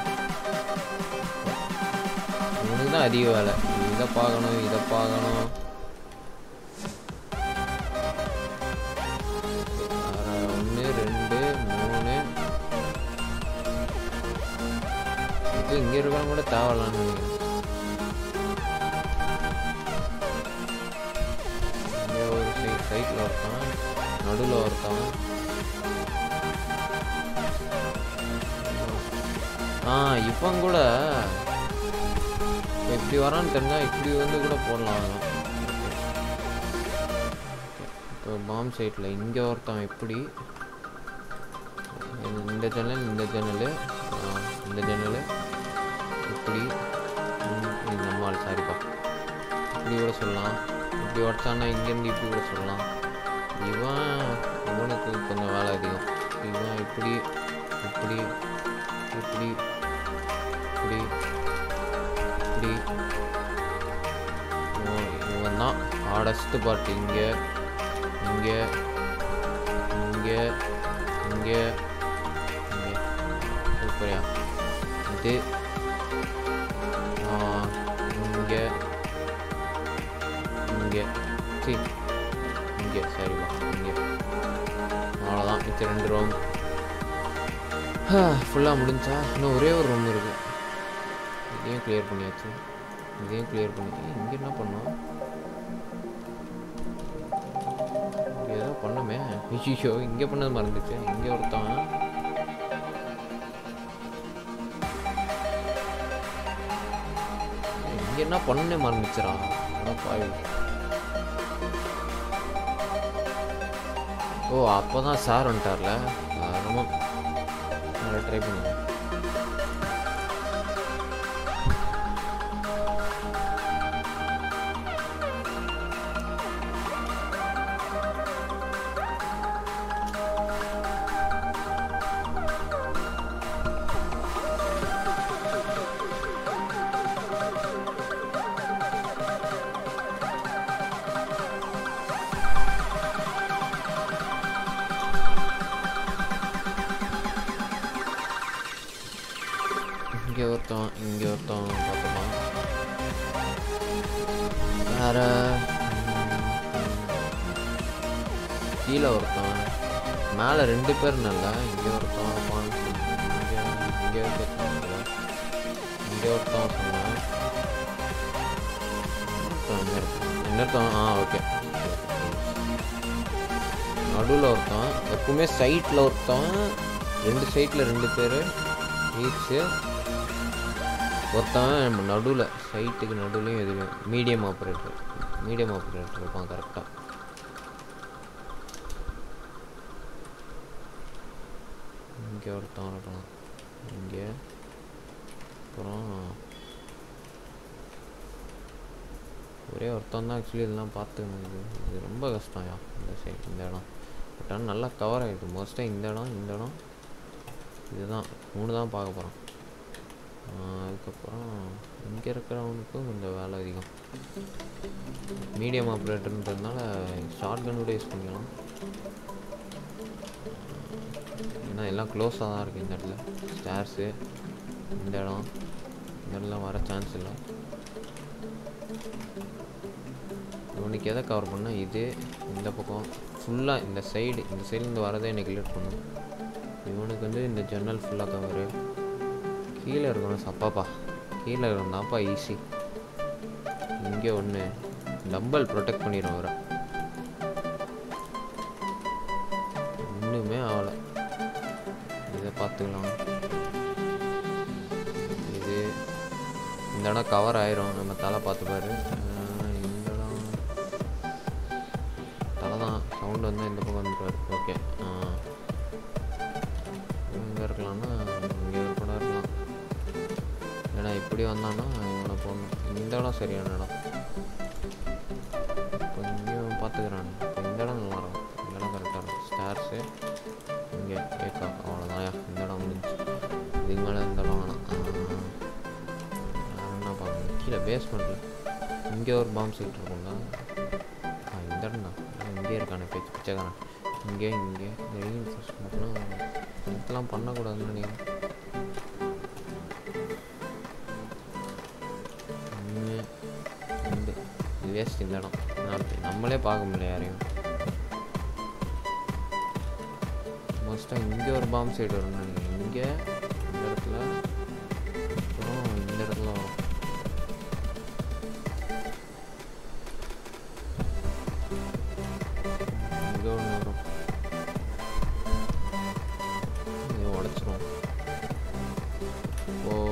இவனுக்கு தான் அதிக வேலை இதை பார்க்கணும் இதை பார்க்கணும் ஒன்று ரெண்டு மூணு இது இங்கே இருக்கிறவங்க கூட தேவையில்லான்னு நினைக்கிறேன் இங்கே ஒரு சைட் சைட்டில் ஒருத்தன் நடுவில் ஒருத்தன் ஆ இவன் கூட இப்போ இப்படி வரான்னு தெரிஞ்சால் இப்படி வந்து கூட போடலாம் அவன். இப்போ பாம் சைட்டில் இங்கே ஒருத்தன் எப்படி இந்த- இந்த ஜன்னல் இந்த ஜன்னல் இந்த ஜன்னல் இப்படி ம், இது நம்மால் சாரிப்பா இப்படி கூட சொல்லலாம் இப்படி உடச்சானா இங்கேருந்து இப்படி கூட சொல்லலாம் இவன் இவனுக்கு கொஞ்சம் வேலை அதிகம் இவன் இப்படி இப்படி இப்படி இப்படி இப்படி இவன் இவன் தான் ஹார்டஸ்ட் பார்ட் இங்கே இங்கே இங்கே இங்கே இங்கே சூப்பரியா இது ஆ, இங்கே இங்கே சி இங்கே சரிப்பா இங்கே அவ்வளோதான் மிச்ச ரெண்டு ரூம் ஃபுல்லாக முடிஞ்சா இன்னும் ஒரே ஒரு ரூம் இருக்குது இதையும் கிளியர் பண்ணியாச்சு இதையும் கிளியர் பண்ணி இங்கே என்ன பண்ணோம் இங்கே ஏதோ பண்ணோமே ஐயோ இங்கே பண்ணது மறந்துச்சு இங்கே ஒருத்தன் இங்கே என்ன பண்ணே மறந்துச்சுடா அட பாவி ஓ அப்போ தான் சார் வந்துட்டார்ல ஆ, ரொம்ப நல்லா ட்ரை பண்ணுங்க இங்கே ஒருத்தன் இங்கே ஒருத்தன் பார்த்தோமா வேற ம், கீழே ஒருத்தன் மேலே ரெண்டு பேர் நல்ல இங்கே ஒருத்தன் இருப்பான் இங்கே இங்கே ஒருத்தன் இல்ல. இங்கே ஒருத்தன் சொன்னேன் ஒருத்தன் இங்கே இருப்பான் இன்னொருத்தன் ஆ ஓகே நடுவில் ஒருத்தன் எப்பவுமே சைட்டில் ஒருத்தன் ரெண்டு சைட்டில் ரெண்டு பேர் ஈச்சு ஒருத்தன் நடுவில் சைட்டுக்கு நடுவுலையும் எதுவுமே மீடியம் ஆப்ரேட்டர் மீடியம் ஆப்ரேட்டர் இருப்பான் கரெக்டாக இங்கே ஒருத்தன் இருக்கலாம் இங்கே அப்புறம் ஒரே ஒருத்தன் தான் ஆக்சுவலி இதெல்லாம் பார்த்துக்கணும் இது இது ரொம்ப கஷ்டம்யா இந்த சைடு இந்த இடம் பட் ஆனால் நல்லா கவர் ஆகிடுது மோஸ்ட்டாக இந்த இடம் இந்த இடம் இதுதான் மூணு தான் பார்க்க போகிறோம் அதுக்கப்புறம் இங்கே இருக்கிறவனுக்கும் கொஞ்சம் வேலை அதிகம் மீடியம் ஆப்ரேட்டர்ன்றதுனால ஷார்ட் கன் கூட யூஸ் பண்ணிக்கலாம் ஏன்னா எல்லாம் க்ளோஸாக தான் இருக்குது இந்த இடத்துல ஸ்டேர்ஸு இந்த இடம் இந்த இடம்லாம் வர சான்ஸ் இல்லை இவனுக்கு எதை கவர் பண்ணால் இது இந்த பக்கம் ஃபுல்லாக இந்த சைடு இந்த சைடுலேருந்து வரதை எனக்கு கிளியர் பண்ணும் இவனுக்கு வந்து இந்த ஜன்னல் ஃபுல்லாக கவரு கீழே இருக்கணும் சப்பாப்பா கீழே இருந்தாப்பா ஈஸி இங்கே ஒன்று டம்பல் ப்ரொடெக்ட் பண்ணிடும் அவரை ஒன்றுமே ஆகலை இதை பார்த்துக்கலாம் இது இந்த இடம் கவர் ஆயிரும் நம்ம தலை பார்த்து பாரு ஆஹ் இந்த இடம் தலை தான் சவுண்டு வந்து இந்த பக்கம் வந்துருவார் ஓகே எங்கே இருக்கலாம்னா இங்கே ஒரு கூட இருக்கலாம் ஏன்னா இப்படி வந்தான்னா இவனை போடணும் இந்த இடம் சரியான இடம் இந்த இடம் வேணாம் வேறு என்ன பார்க்கணும் கீழே பேஸ்மெண்ட்டில் இங்கே ஒரு பாம்பு சைட் இருக்கும்ல ஆ இந்த இடம் தான் இங்கே இருக்கானே பேச்சு பிச்சைக்காரன் இங்கே இங்கே இந்த ரீஇன்ஃபோர்ஸ்மெண்ட்லாம் இதெல்லாம் பண்ணக்கூடாதுன்னு நினைக்கிறேன் ஒன்று ரெண்டு இது வேஸ்ட் இந்த இடம் நாலு நம்மளே பார்க்க முடியல யாரையும் மோஸ்ட்டாக இங்கே ஒரு பாம்பு சைடு வரும்னு நினைக்கிறேன் இங்கே இந்த இடத்துல அப்புறம் இந்த இடத்துல வரும் இங்கே ஒன்று வரும் இது உடச்சிரும் ஓ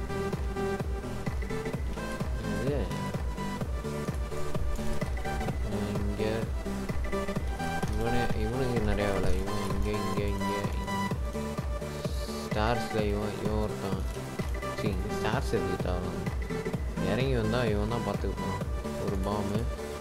இது இங்கே இவனே இவனுக்கு நிறையா வேலை இவன் இங்கே இங்கே இங்கே ஸ்டார்ஸில் இவன் இவன் ஒருத்தன் சரி ஸ்டார்ஸ் எடுத்துக்கிட்டான் இறங்கி வந்தால் இவன் தான் பார்த்துக்குப்பான் ஒரு பாம்பு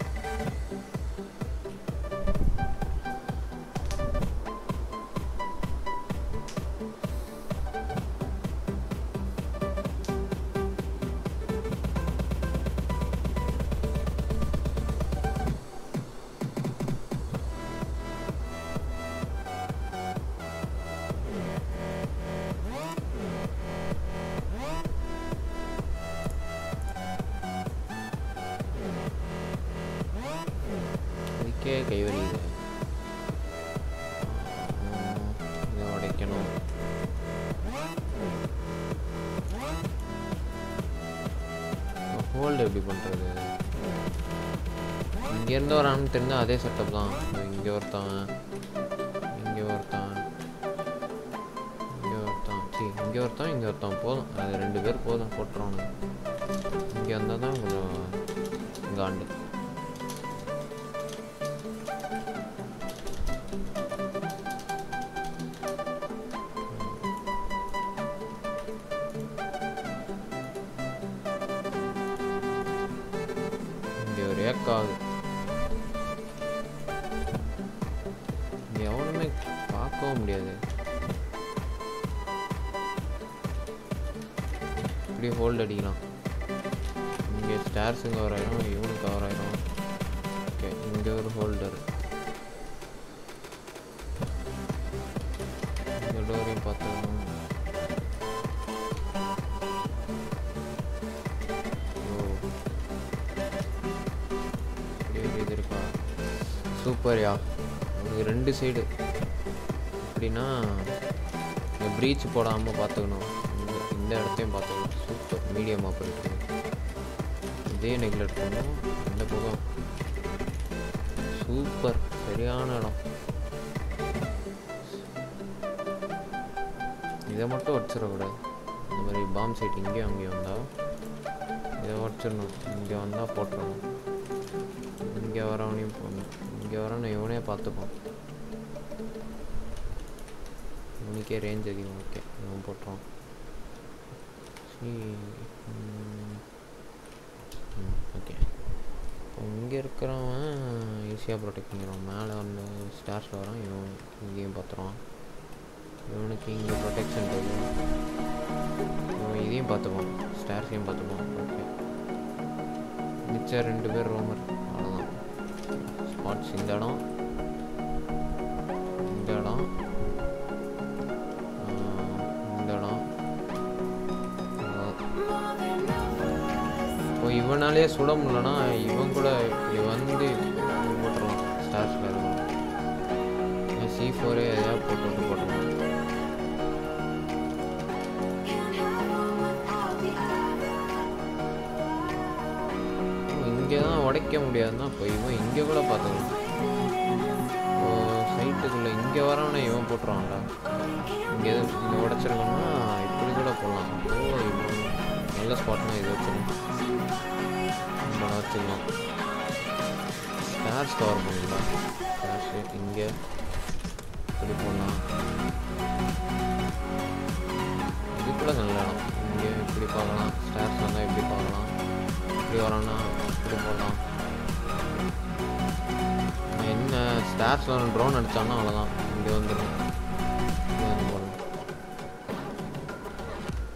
இதுக்கே கை வலியுது ஆஹ், இதை உடைக்கணும் ஹோல்டு எப்படி பண்ணுறது இங்கேருந்து வரான்னு தெரிஞ்சால் அதே செட்டப் தான் இங்கே ஒருத்தன் இங்கே ஒருத்தன் இங்கே ஒருத்தன் சரி இங்கே ஒருத்தன் இங்கே ஒருத்தன் போதும் அது ரெண்டு பேர் போதும் போட்டுருவானு இங்கே வந்தால் தான் கொஞ்சம் காண்டு இங்கே ஒரு ஏக்காது இங்கே எவனுமே பார்க்கவும் முடியாது இப்படியே ஹோல்டு அடிக்கலாம் இங்கே ஸ்டார்ஸும் கவர் ஆயிரும் இவனும் கவர் ஆயிரும் ஓகே இங்கே ஒரு ஹோல்டர் இந்த டோரையும் பார்த்துக்கணும் ஓ இப்படி ஒரு இது இருக்கா சூப்பர்யா உங்களுக்கு ரெண்டு சைடு எப்படின்னா இந்த ப்ரீச் போடாமல் பார்த்துக்கணும் இந்த இந்த இடத்தையும் பார்த்துக்கணும் சூப்பர் மீடியம் ஆப்ரேட்டர் இதே நெக்லெக்ட் பண்ணும் இந்த பக்கம் சூப்பர் சரியான இடம் இதை மட்டும் வச்சிடக்கூடாது இந்த மாதிரி பாம் சைட் இங்கேயும் அங்கேயும் வந்தால் இதை உடச்சிடணும் இங்கே வந்தால் போட்டுறணும் இங்கே வரவனையும் போடணும் இங்கே வரவனை இவனே பார்த்துப்பான் இவனுக்கே ரேஞ்ச் அதிகம் ஓகே இவன் போட்டுருவான் சரி ஓகே இப்போ இங்கே இருக்கிறவன் ஈஸியாக ப்ரொடெக்ட் பண்ணிடுவான் மேலே வந்து ஸ்டார்ஸில் வரான் இவன் இங்கேயும் பார்த்துருவான் இவனுக்கு இங்கே ப்ரொடெக்ஷன் இருக்கு இவன் இதையும் பார்த்துப்பான் ஸ்டார்ஸையும் பார்த்துப்பான் ஓகே மிச்சம் ரெண்டு பேர் ரோமர் அவ்வளோதான் ஸ்பாட்ஸ் இந்த இடம் இந்த இடம் ஆஹ், இந்த இடம் அவ்வளவுதான். இப்போ இவனாலே சுட முடியலன்னா இவன் கூட இவன் வந்து போட்டுருவான் ஸ்டார்ஸில் இருக்கும் சி ஃபோரே எதாவது போட்டு விட்டு போட்டுருவான் இங்கே தான் உடைக்க முடியாதுன்னா இப்போ இவன் இங்கே கூட பார்த்துக்கலாம் இப்போ சைட்டுக்குள்ளே இங்கே வரவனே இவன் போட்டுருவான்டா இங்கே எது இங்கே உடச்சிருக்கோம்னா இப்படி கூட போடலாம் ஓ இவன் நல்ல ஸ்பாட்னா இது வச்சிடலாம் நம்ம வச்சிடலாம் ஸ்டார்ஸ் கவர் பண்ணிடலாம் ஸ்டார்ஸ் இங்கே இப்படி போடலாம் இது கூட நல்ல இடம் இங்கே இப்படி பார்க்கலாம் ஸ்டார்ஸ் வந்தால் இப்படி பார்க்கலாம் இப்படி வரோன்னா இப்படி போடலாம் என்ன ஸ்டார்ஸ் வரும் ட்ரோன் அடித்தான்னா அவ்வளோதான் இங்கே வந்துடும் இங்கே வந்து போடலாம்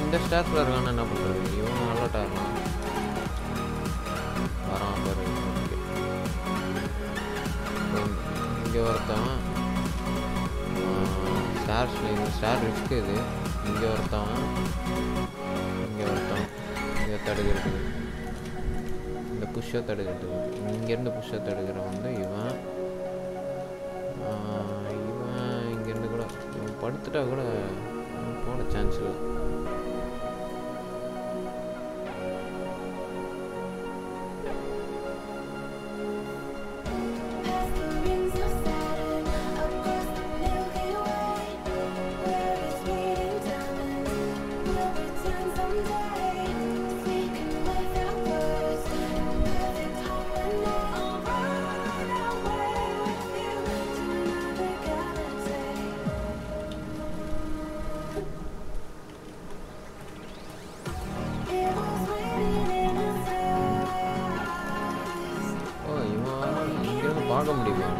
இந்த ஸ்டார்ஸில் இருக்கான்னு என்ன பண்ணுறது இவன் அலர்ட் ஆகலாம் வரான் பாரு இங்கே ஒருத்தன் ஸ்டார்ஸில் இந்த ஸ்டார் ரிஸ்க் இது இங்கே ஒருத்தன் இங்கே ஒருத்தன் இங்கே தடுக்கிறதுக்கு இந்த புஷ்ஷை தடுக்கிறதுக்கு இங்கேருந்து புஷ்ஷை தடுக்கிறவன் வந்து இவன் ஆஹ் இவன் இங்கேருந்து கூட இவன் படுத்துட்டா கூட இவன் போட சான்ஸ் இல்லை Past the rings of Saturn, across the Milky Way, where it's bleeding diamonds, we'll return someday. Speaking without words, perfect harmony. I'll run away with you to another galaxy. It was written in the stars. ஓ இவன் வரான். இங்கேருந்து பார்க்க முடியுமா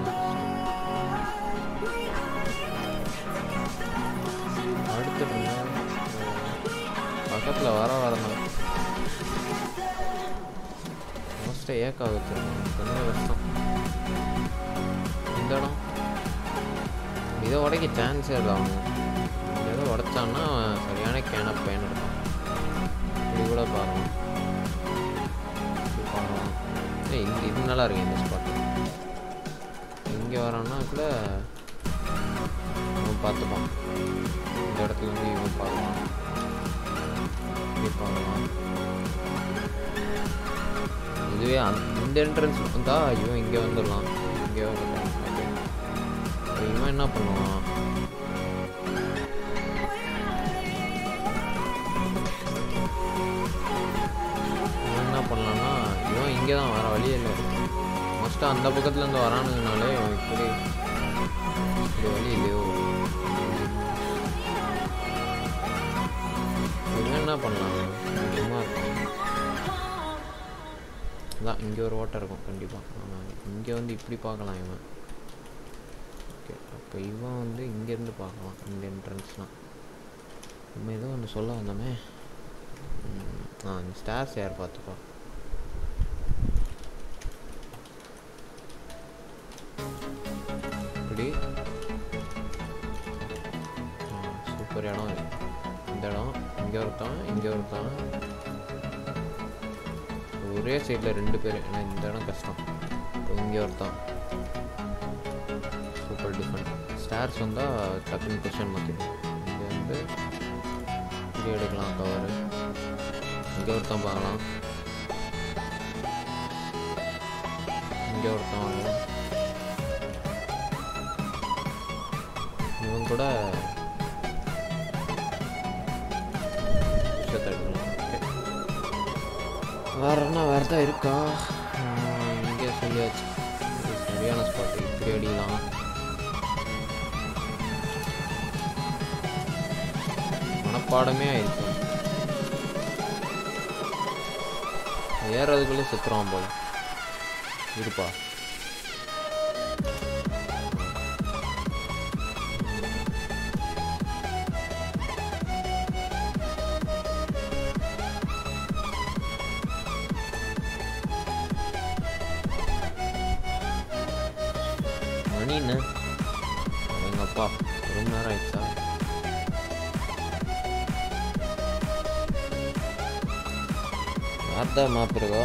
அடுத்து பக்கத்தில் வர வரணும் மோஸ்ட்டாக ஏக்கா வச்சிருக்கோம் கொஞ்சம் கஷ்டம் இந்த இடம் இதை உடைக்க சான்ஸே இல்லை அவனு இந்த இதை உடைச்சான்னா அவன் சரியான கேன பயன் இருக்கான் இப்படி கூட பார்க்கலாம் இப்படி பார்க்கலாம் ஏய் இங்கே இது நல்லா இருக்கு இந்த ஸ்பாட் இங்கே வரான்னா கூட இவன் பார்த்துப்பான் இந்த இடத்துல இருந்து இவன் பார்க்கலாம் இப்படி பார்க்கலாம் இதுவே அந்த இந்த என்ட்ரன்ஸ் வந்தா இவன் இங்கே வந்துடலாம் இங்கே வந்துடலாம் ஓகே அப்ப இவன் என்ன பண்ணுவான் இவன் என்ன பண்ணலான்னா இவன் இங்கே தான் வர வழியே இல்லை மோஸ்ட்டாக அந்த பக்கத்துலேருந்து வரானுங்கனாலே இவன் இப்படி இப்படி வழி இல்லையோ இவன் என்ன பண்ணலாம் சும்மா இருக்கும் அதான் இங்கே ஒரு ஓட்டை இருக்கும் கண்டிப்பாக இங்கே வந்து இப்படி பார்க்கலாம் இவன் ஓகே அப்போ இவன் வந்து இங்கேருந்து பார்க்கலாம் இந்த என்ட்ரன்ஸ்லாம் நம்ம ஏதோ ஒன்று சொல்ல வந்தோமே ம், ஆ இந்த ஸ்டார்ஸ் யார் பார்த்துப்பா இப்படி சூப்பர் இடம் இது. இந்த இடம் இங்கே ஒருத்தன் இங்கே ஒருத்தன் ஒரே சைடில் ரெண்டு பேர் ஏன்னா இந்த இடம் கஷ்டம் இப்போ இங்கே ஒருத்தன் சூப்பர் டிஃபரெண்ட் ஸ்டார்ஸ் வந்தால் டக்குன்னு கொஷன் மாற்றிடும் இங்கே வந்து இப்படி எடுக்கலாம் கவர் இங்கே ஒருத்தன் பார்க்கலாம் இங்கே ஒருத்தன் வரலாம் இவன் கூட விஷயத்தை எடுக்கலாம் ஓகே வேற என்ன வேற தான் இருக்கா ஆஹ் இங்கே சொல்லியாச்சு இது சரியான ஸ்பாட் இப்படி அடிக்கலாம் மனப்பாடமே ஆயிருக்கு ஏறதுக்குள்ளே செத்துருவான் போல இருப்பா மணி என்ன எங்க அப்பா ஒரு மணி நேரம் ஆயிடுச்சா யார்தா மேப் இருக்கா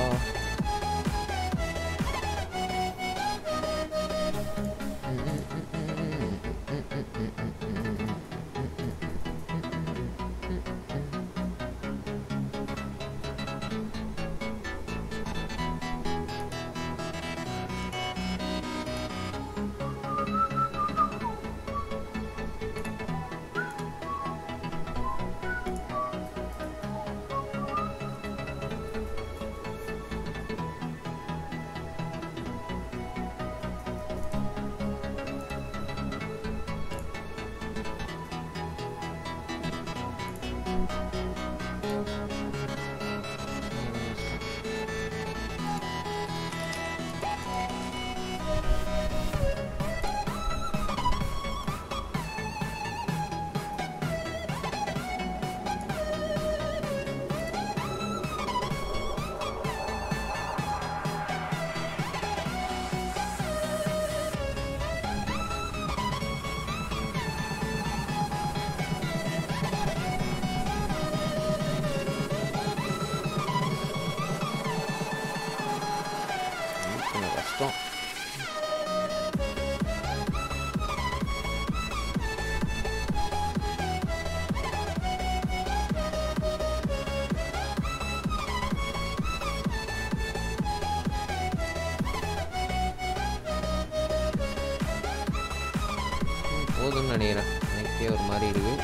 இருக்கும்னு நினைக்கிறேன் எனக்கே ஒரு மாதிரி இருக்கு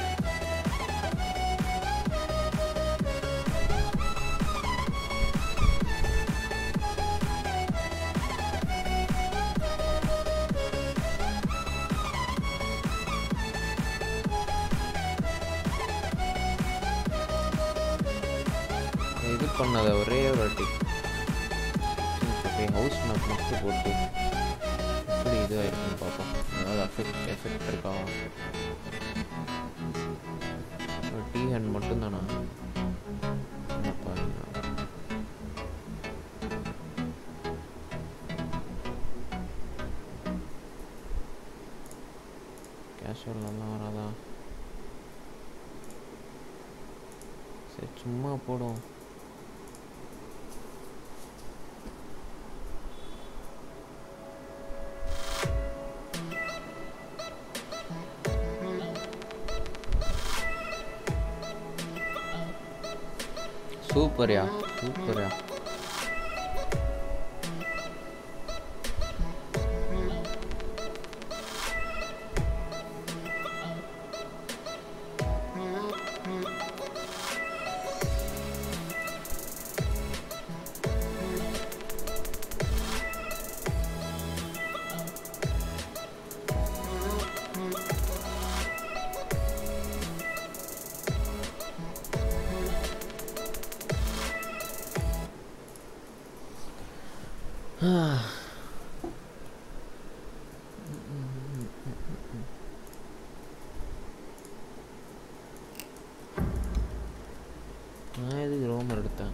இது பண்ணாத ஒரே ஒரு வாட்டி அப்படியே ஹவுஸ் மேப் மட்டும் போட்டு எப்படி இது ஆயிருக்குன்னு பார்ப்போம் ஏதாவது அஃபெக்ட் எஃபெக்ட் இருக்கா டீ ஹேண்ட் மட்டும்தானா என்னப்பா இது? கேஷுவல்லாம் வராதா சரி சும்மா போடும் சூப்பர்யா சூப்பர்யா நான் எதுக்கு ரோமர் எடுத்தேன்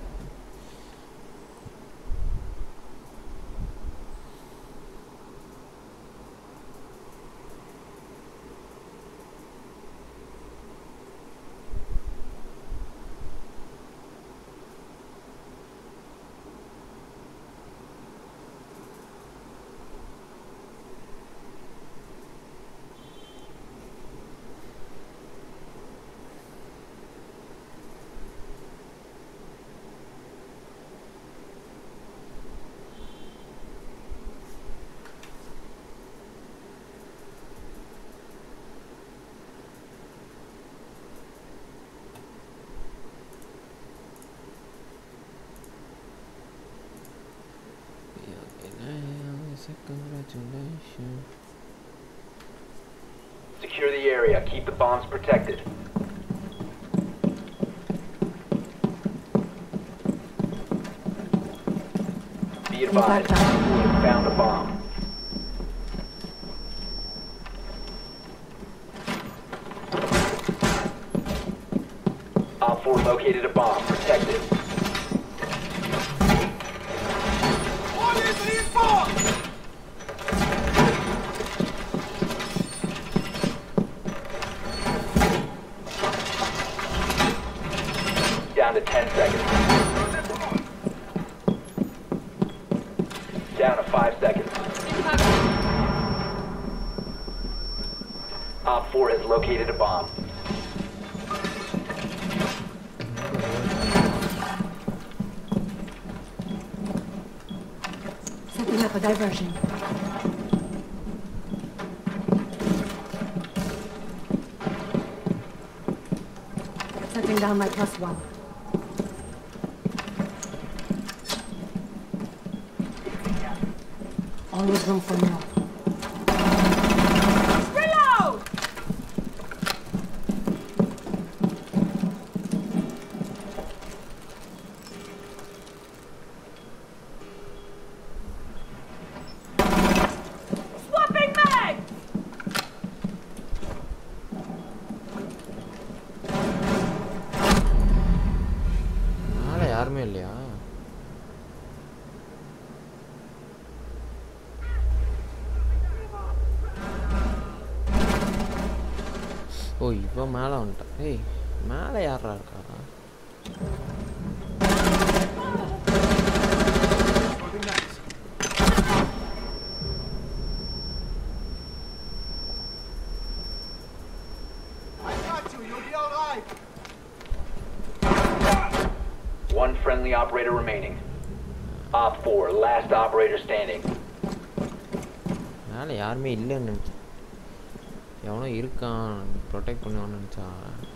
Congratulations. Secure the area. Keep the bombs protected. Be advised, you have found a bomb. Op 4 located a bomb. Protect it. Down to 10 seconds. Down to 5 seconds. Op 4 has located a bomb. Setting up a diversion. Setting down my plus one. Always room for more. Reload! Swapping mag! மேலே யாருமே இல்லையா ஓ இவன் மேலே வந்துட்டான் ஏய் மேலே யாரா இருக்கா One friendly operator remaining. Op 4, last operator standing. மேலே யாருமே இல்லைன்னு நினச்சேன் எவனோ இருக்கான் ப்ரொடெக்ட் பண்ணுவான்னு நினச்சா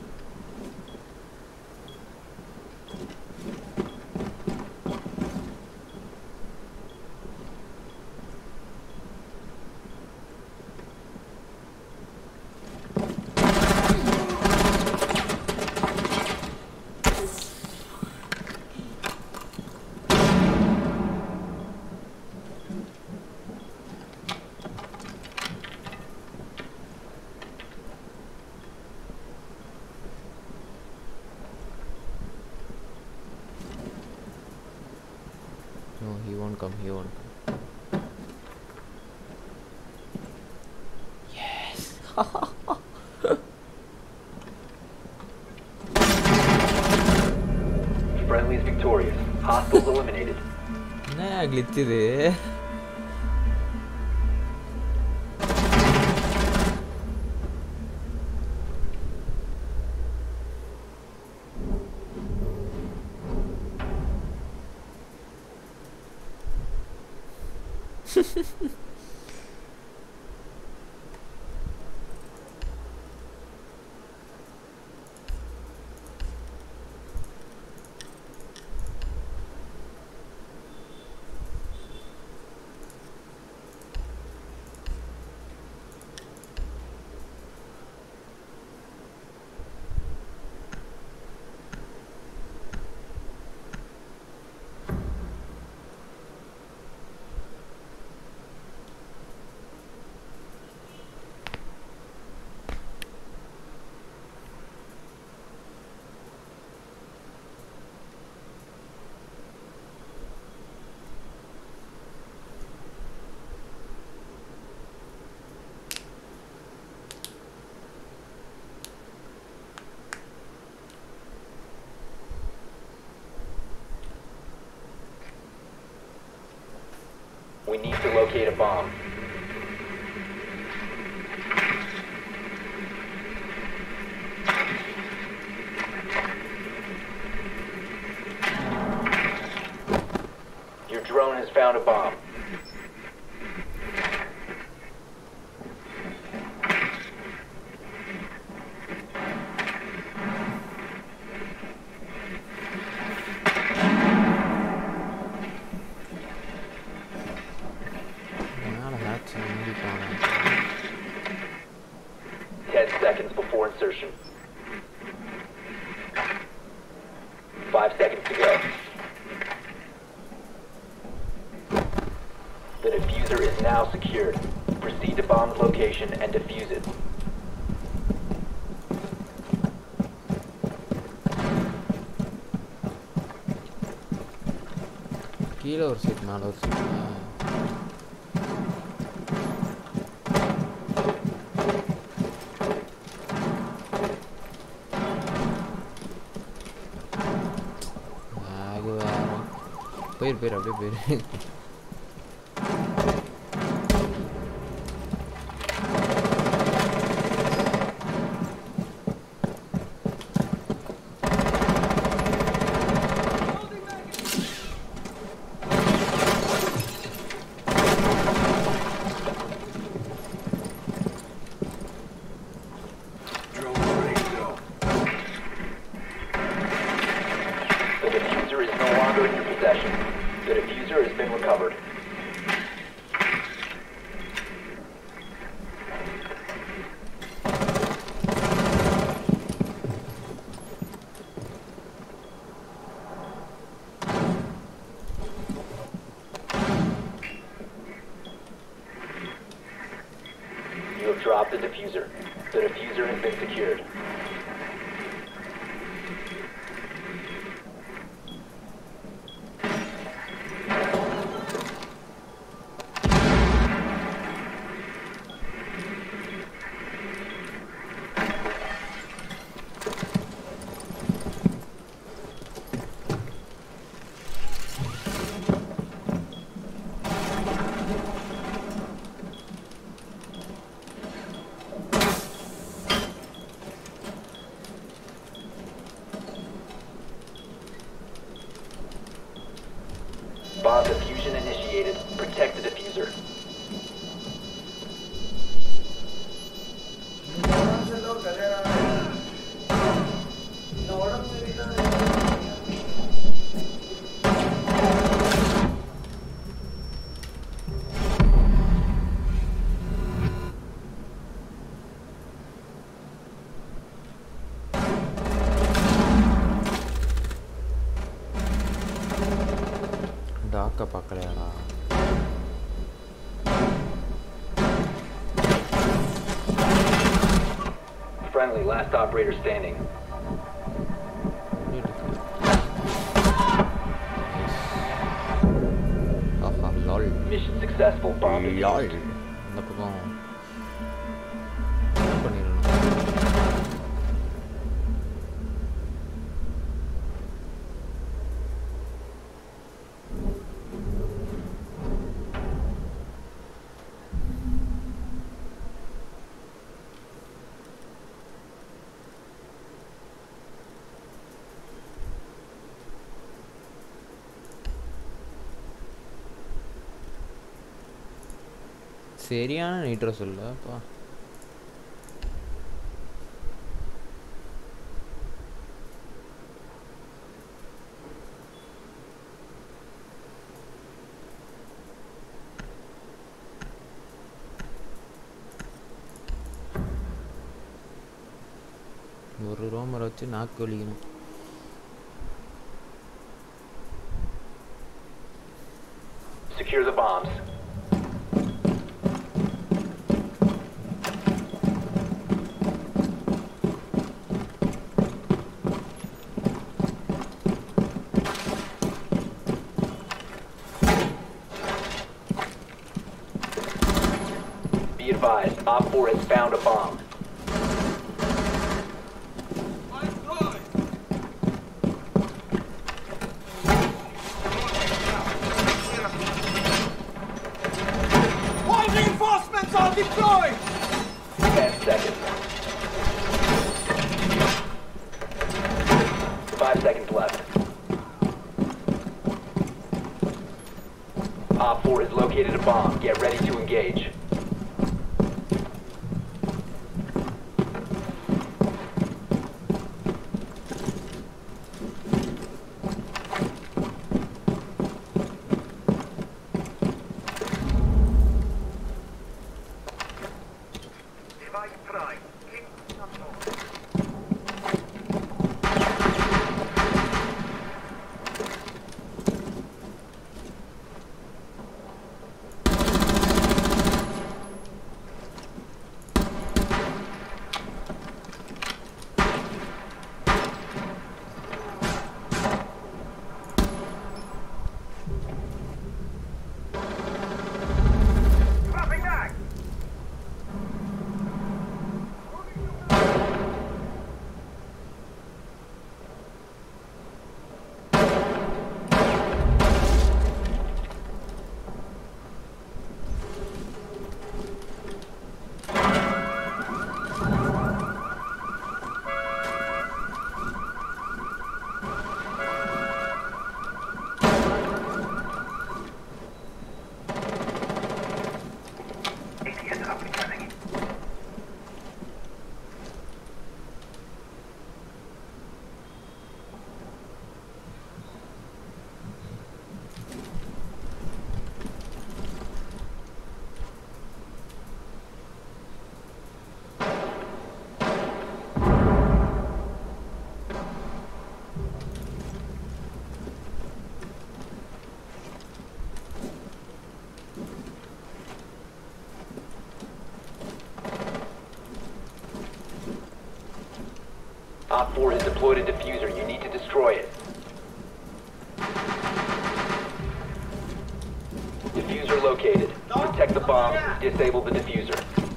No, he won't come. He won't come. Yes. Friendly is victorious. Hostiles eliminated. என்ன glitch இது We need to locate a bomb. Your drone has found a bomb. மேலே ஹேட்ச் மூடிட்டாங்க 10 seconds before insertion. 5 seconds to go. The diffuser is now secured. Proceed to bomb's location and defuse it. கீழே ஒரு seat மேலே ஒரு seat ஆகு வேற போயிரு போயிரு அப்படியே போயிரு The diffuser is no longer in your possession. The diffuser has been recovered. You have dropped the diffuser. The diffuser has been secured. Bomb diffusion initiated. Protect the diffuser. தாக்க பார்க்கலையாடா Friendly, last operator standing. ஆஹா Lal Mission successful. Bomb defused. Lal இந்த பக்கம் என்ன பண்ணிடணும் சரியான nitro சொல்லப்பா ஒரு ரோமரை வச்சு நாக்கு வலிக்கணும் Secure the bombs. Be advised, Op 4 has found a bomb. All reinforcements are deployed! 10 seconds. 5 seconds left. Op 4 has located a bomb. Get ready to engage. Device prime. Click control. Dropping back! ATS up and running. Op 4 has deployed a diffuser. You need to destroy it. Diffuser located. Protect the bomb. Disable the diffuser.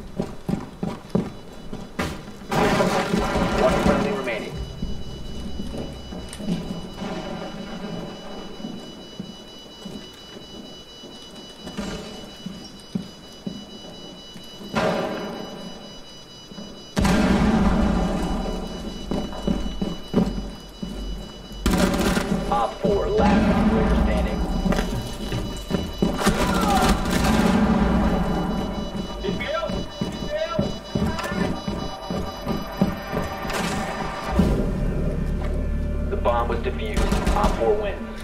One friendly remaining. Op 4, last operator standing. The bomb was defused. Op 4 wins.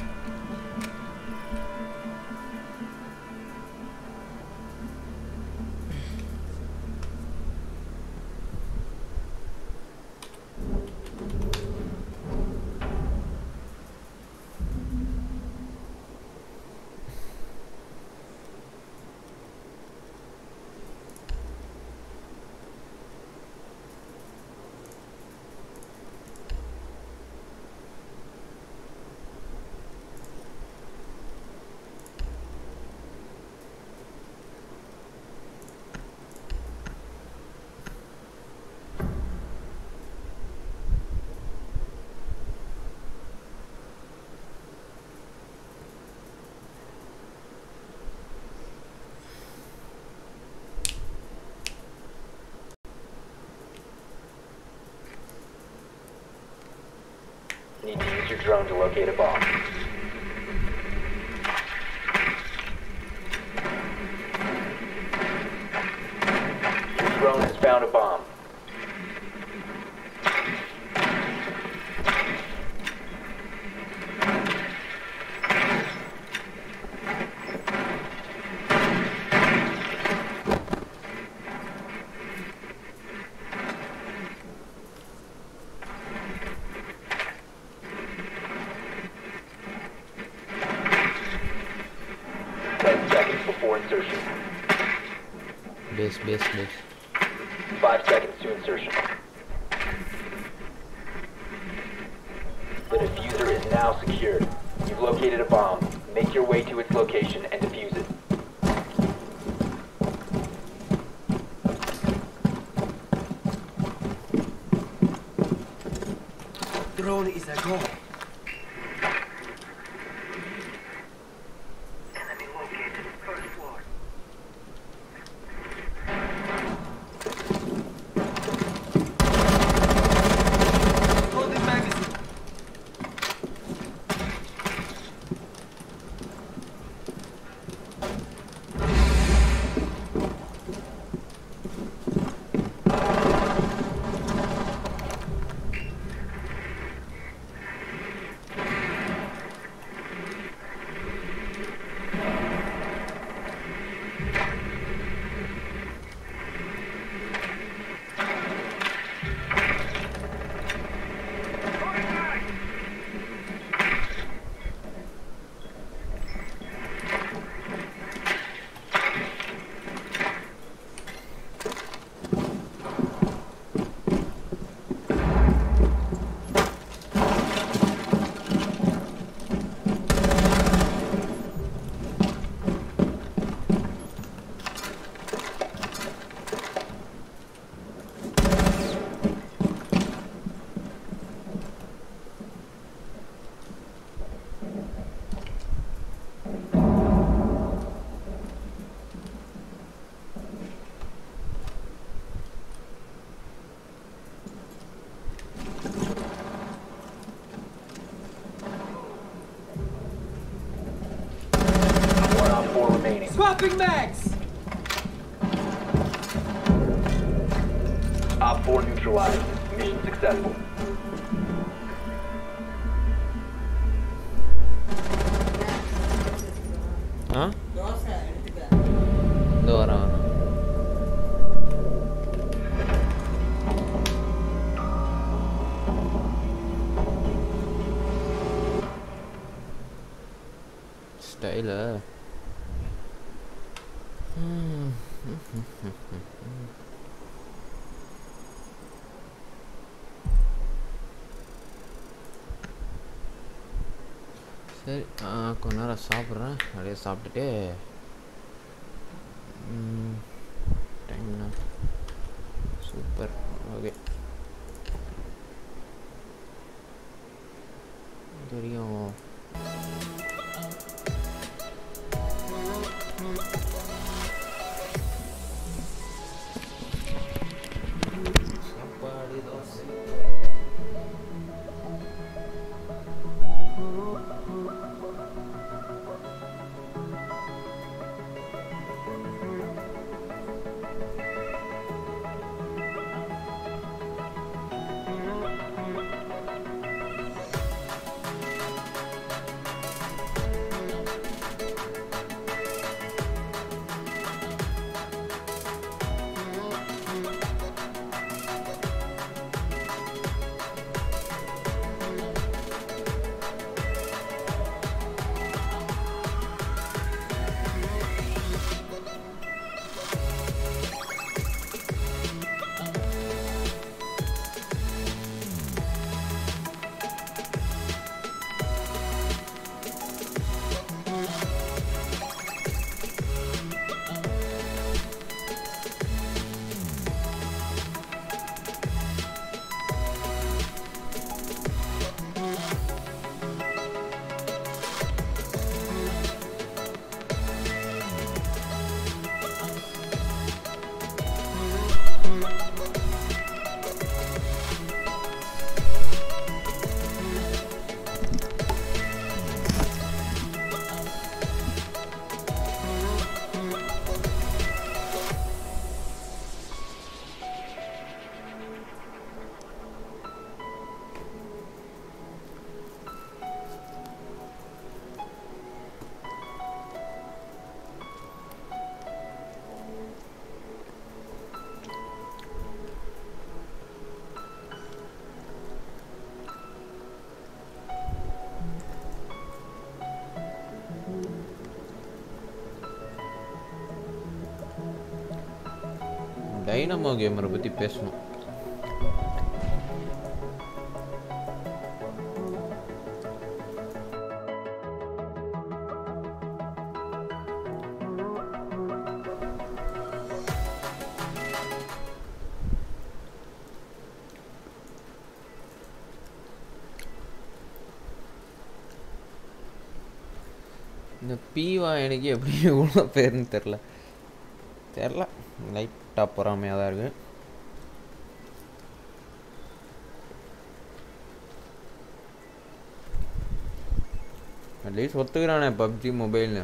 Need to use your drone to locate a bomb. Your drone has found a bomb. Ten seconds before insertion. Base base base Five seconds to insertion. The diffuser is now secured. You've located a bomb. Make your way to its location and defuse it. Drone is a go. Enemy located. First floor. Loading magazine. Loading mag. One on four remaining. Swapping mags. Op 4 neutralized. Mission successful. ஆ இந்த வரேன் வரேன் style சரி ஆ, கொஞ்ச நேரம் சாப்பிட்றேன் அப்படியே சாப்பிட்டுட்டு டைம்னா சூப்பர் ஓகே இது வரைக்கும் சாப்பாடு தோசை டைனமோ கேமரை பற்றி பேசணும் இந்த பீவா எனக்கு எப்படி இவ்வளோ பேருன்னு தெரில தெரில லைட்டாக பொறாமையாக தான் இருக்கு அட்லீஸ்ட் ஒத்துக்கிறானே பப்ஜி மொபைல்னு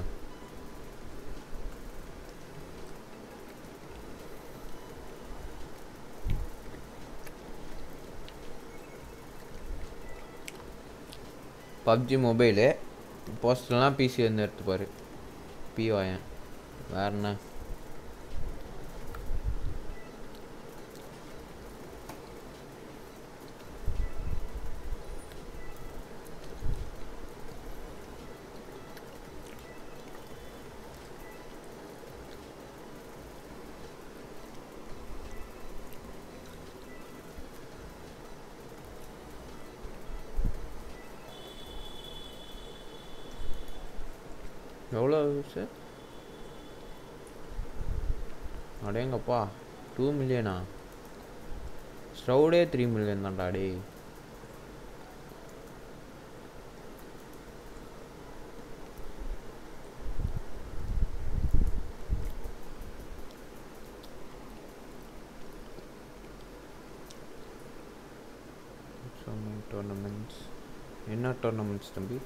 பப்ஜி மொபைலு போஸ்டர்லாம் பிசி வந்து எடுத்துப்பார் பிவாயன் வேற என்ன எவ்வளோ சார் அடேங்கப்பா டூ மில்லியனா ஸ்டவுடே த்ரீ மில்லியன் தான்டா டேய் டோர்னமெண்ட்ஸ் என்ன டோர்னமெண்ட்ஸ் தம்பி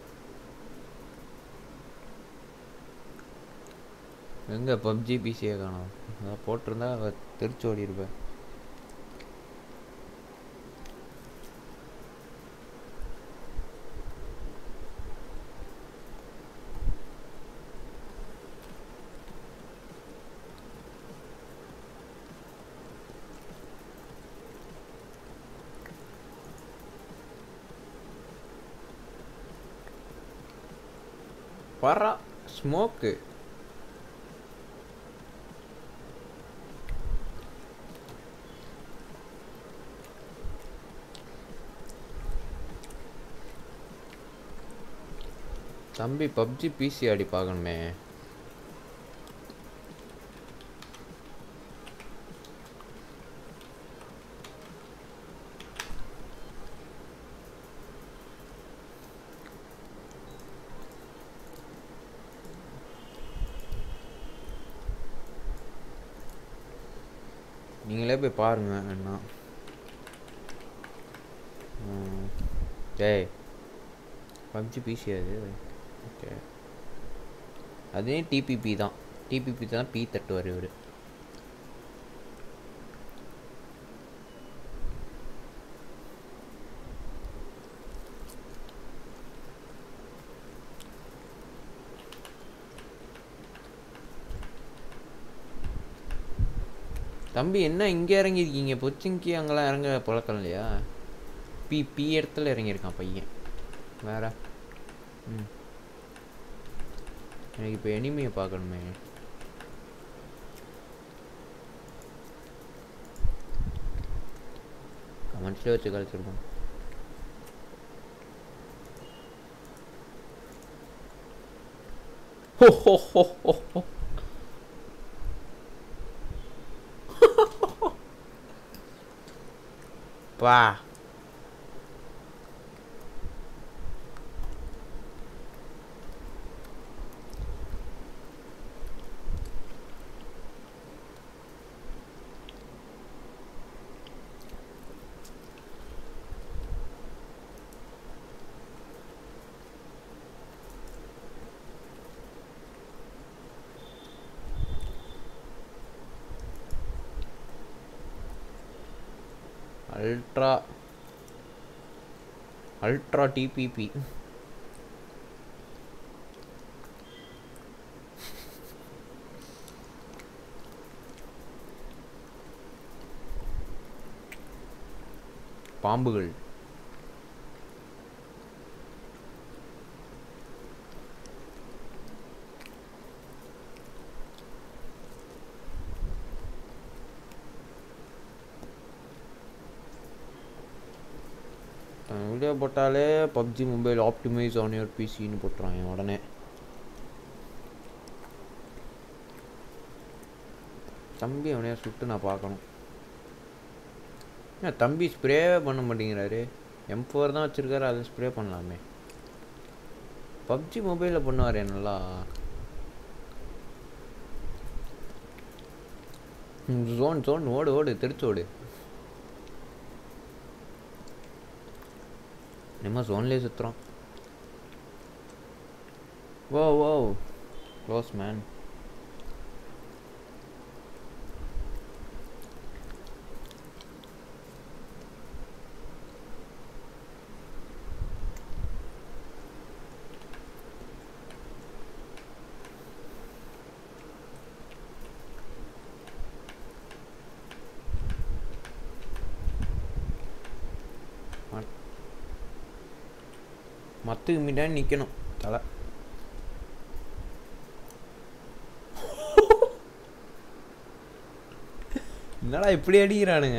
எங்கே பப்ஜி பிசியை காணோம் அதான் போட்டிருந்தா அவ தெரிச்சு ஓடி இருப்பேன் பரா ஸ்மோக்கு தம்பி பப்ஜி பிசி ஆடி பார்க்கணுமே நீங்களே போய் பாருங்க என்ன ம். டேய் பப்ஜி பிசி அது ஓகே அதே டிபிபி தான் டிபிபி தான் பி தட்டுவார் இவர் தம்பி என்ன இங்கே இறங்கியிருக்கீங்க பொச்சிங்கி அங்கெல்லாம் இறங்க பழக்கம் இல்லையா பி பி இடத்துல இறங்கியிருக்கான் பையன் வேற ம் எனக்கு இப்போ எனிமையை பார்க்கணுமே கமெண்ட்ஸ்லேயே வச்சு கழிச்சிருக்கோம் ஹோ ஹோ ஹோ ஹோ ஹோ பா அல்ட்ரா அல்ட்ரா டிபிபி பாம்புகள் வீடியோ போட்டாலே PUBG mobile optimize on your பிசின்னு போட்டுருவாங்க உடனே தம்பி அவனையா சுட்டு நான் பார்க்கணும் ஏன் தம்பி ஸ்ப்ரேவே பண்ண மாட்டேங்கிறாரு எம் ஃபோர் தான் வச்சுருக்காரு அதை ஸ்ப்ரே பண்ணலாமே பப்ஜி மொபைலில் பண்ணுவார் நல்லா ஜோன் ஜோன் ஓடு ஓடு திருச்சி ஓடு நம்ம ஜோன்லேயே சுற்றுறோம் ஓ ஓ க்ளோஸ் மேன் மத்துக்கு மீட்டான் நிற்கணும் தலை என்னடா இப்படி அடிக்கிறானுங்க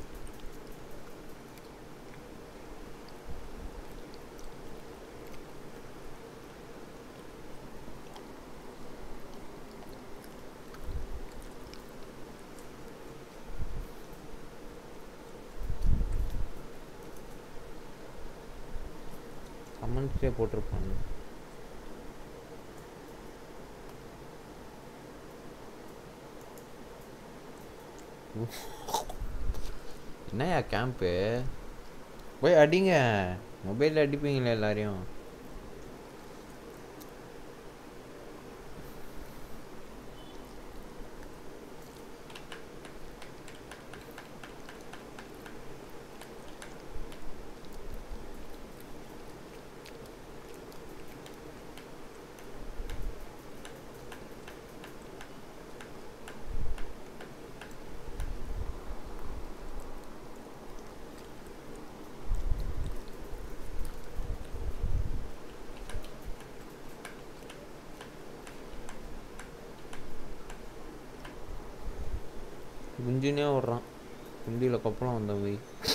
கமெண்ட்ஸே போட்டிருப்பாங்க என்னய்யா கேம்ப்பு போய் அடிங்க மொபைலில் அடிப்பீங்களே எல்லாரையும் குஞ்சுனே விட்றான் குண்டியில் கொப்பளம் வந்த போய்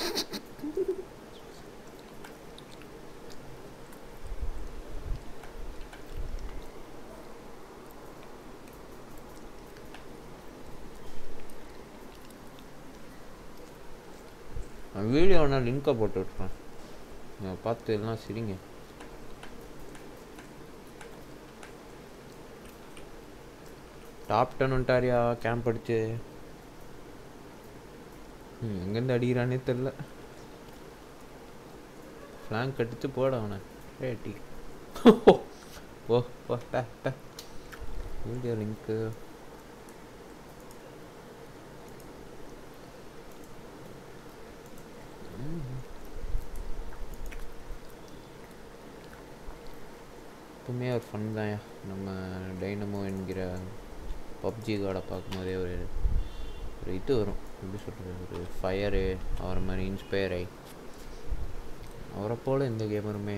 வீடியோ ஒன்றா லிங்கை போட்டு விட்றேன் நீங்கள் பார்த்து எல்லாம் சிரிங்க டாப் டென் வந்துட்டாரியா கேம்ப் அடிச்சு ம், எங்கேருந்து அடிக்கிறானே தெரில ஃப்ளாங்க் அடித்து போட அவனை ரேட்டி ஓ ஓ டே டே வீடியோ லிங்க்கு எப்பவுமே ஒரு ஃபன் தான் நம்ம டைனமோ என்கிற பப்ஜி கார்டை பார்க்கும்போதே ஒரு ஒரு இது வரும் எப்படி சொல்கிறது ஒரு ஃபயரு அவரை மாதிரி இன்ஸ்பயர் ஆகி அவரை போல் எந்த கேமருமே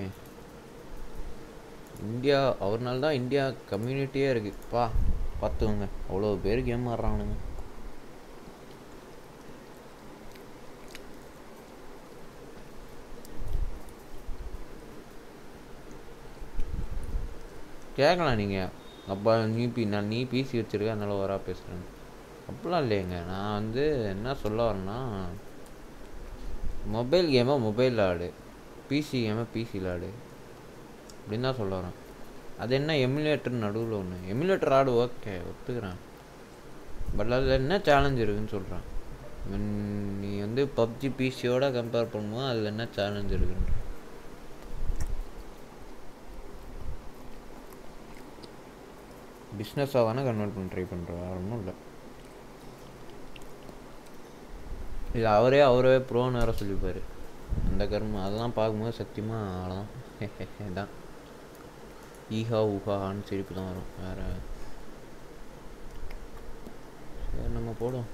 இந்தியா அவர்னால தான் இந்தியா கம்யூனிட்டியே இருக்குது பா பார்த்துக்கோங்க அவ்வளோ பேர் கேம் ஆடுறானுங்க கேட்கலாம் நீங்கள் அப்பா நீ பி நான் நீ பிசி வச்சுருக்க அதனால வரா பேசுகிறேன் அப்படிலாம் இல்லைங்க நான் வந்து என்ன சொல்ல வரேன்னா மொபைல் கேமை மொபைலில் ஆடு பிசி கேமை பிசியில் ஆடு அப்படின்னு தான் சொல்ல வரேன் அது என்ன எமுலேட்டர் நடுவில் ஒன்று எமுலேட்டர் ஆடு ஓகே ஒத்துக்கிறேன் பட் அதில் என்ன சேலஞ்ச் இருக்குன்னு சொல்கிறேன் நீ வந்து பப்ஜி பிசியோட கம்பேர் பண்ணும்போது அதில் என்ன சேலஞ்ச் இருக்குன்ற பிஸ்னஸாக தானே கன்வெர்ட் பண்ண ட்ரை பண்ணுறேன் வேறு ஒன்றும் இல்லை இது அவரே அவரே ப்ரோன்னு வேற சொல்லிப்பார் அந்த கர்மம் அதெல்லாம் பார்க்கும்போது சத்தியமாக அவ்வளோதான் இதான் ஈஹா ஊஹான்னு சிரிப்பு தான் வரும் வேற சரி நம்ம போடும்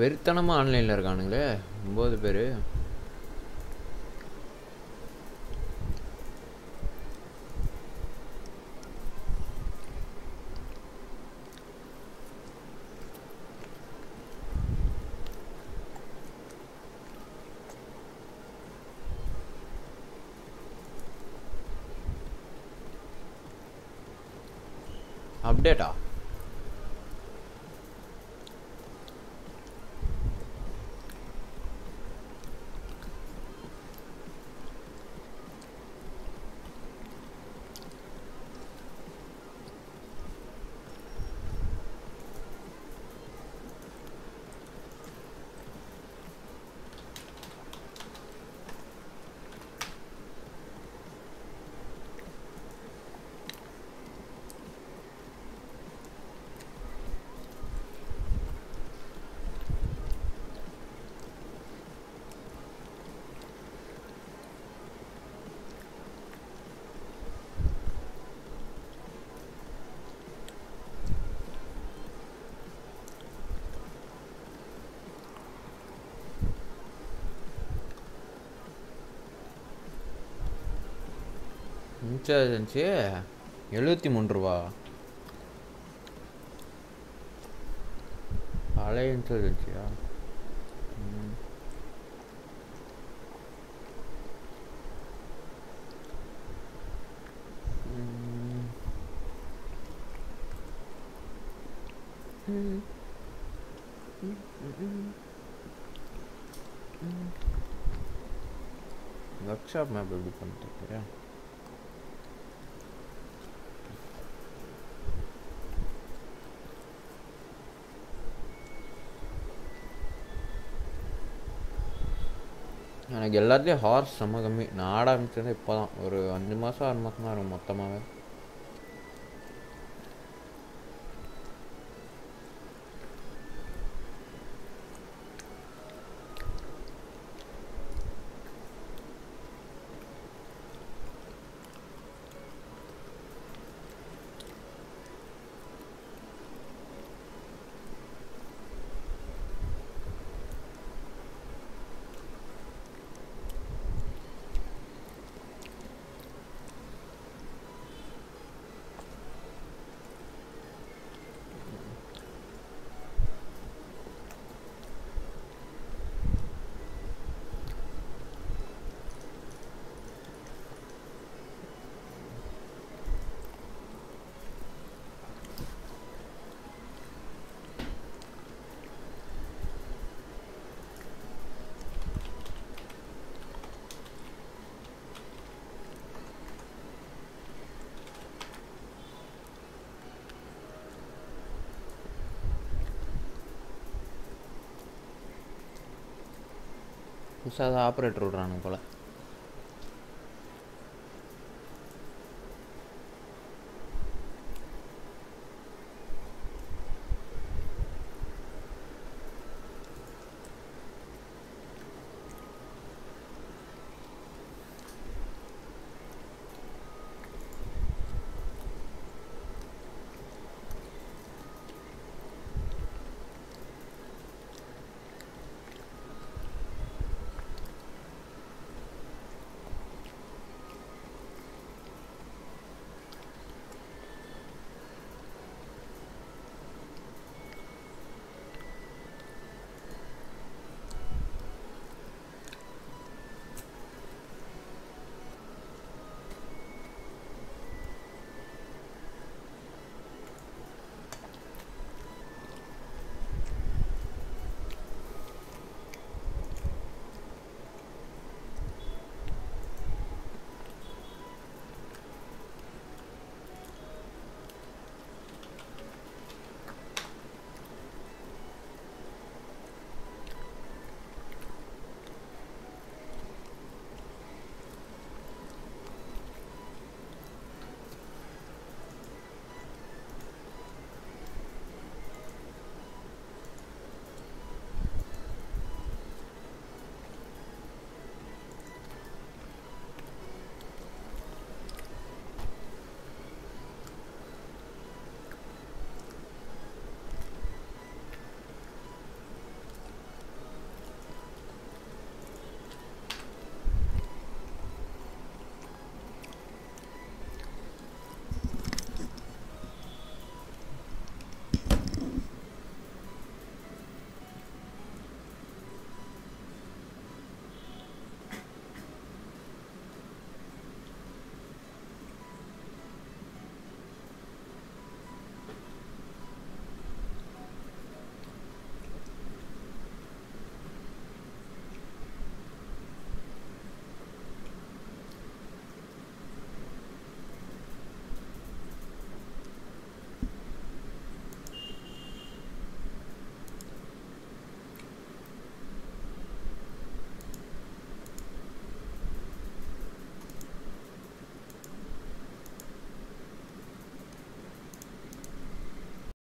வெறித்தனமாக ஆன்லைனில் இருக்கானுங்களே ஒம்பது பேர் அப்டேட்டா இன்சார்ஜன்சி எழுபத்தி மூணு ரூபா பழைய இன்சூரன்ஸியா ம். ம். ம். ம், ம், ம். ம். ஒர்க் ஷாப் மேப் எப்படி பண்ணிட்டு எனக்கு எல்லாத்துலேயும் ஹார்ஸ் செம்ம கம்மி நான் ஆட ஆரம்பிச்சது இப்போ தான் ஒரு அஞ்சு மாதம் ஆறு மாதம் தான் இருக்கும் மொத்தமாகவே புதுசாக ஆப்ரேட்டர் விட்றானுங்க போல்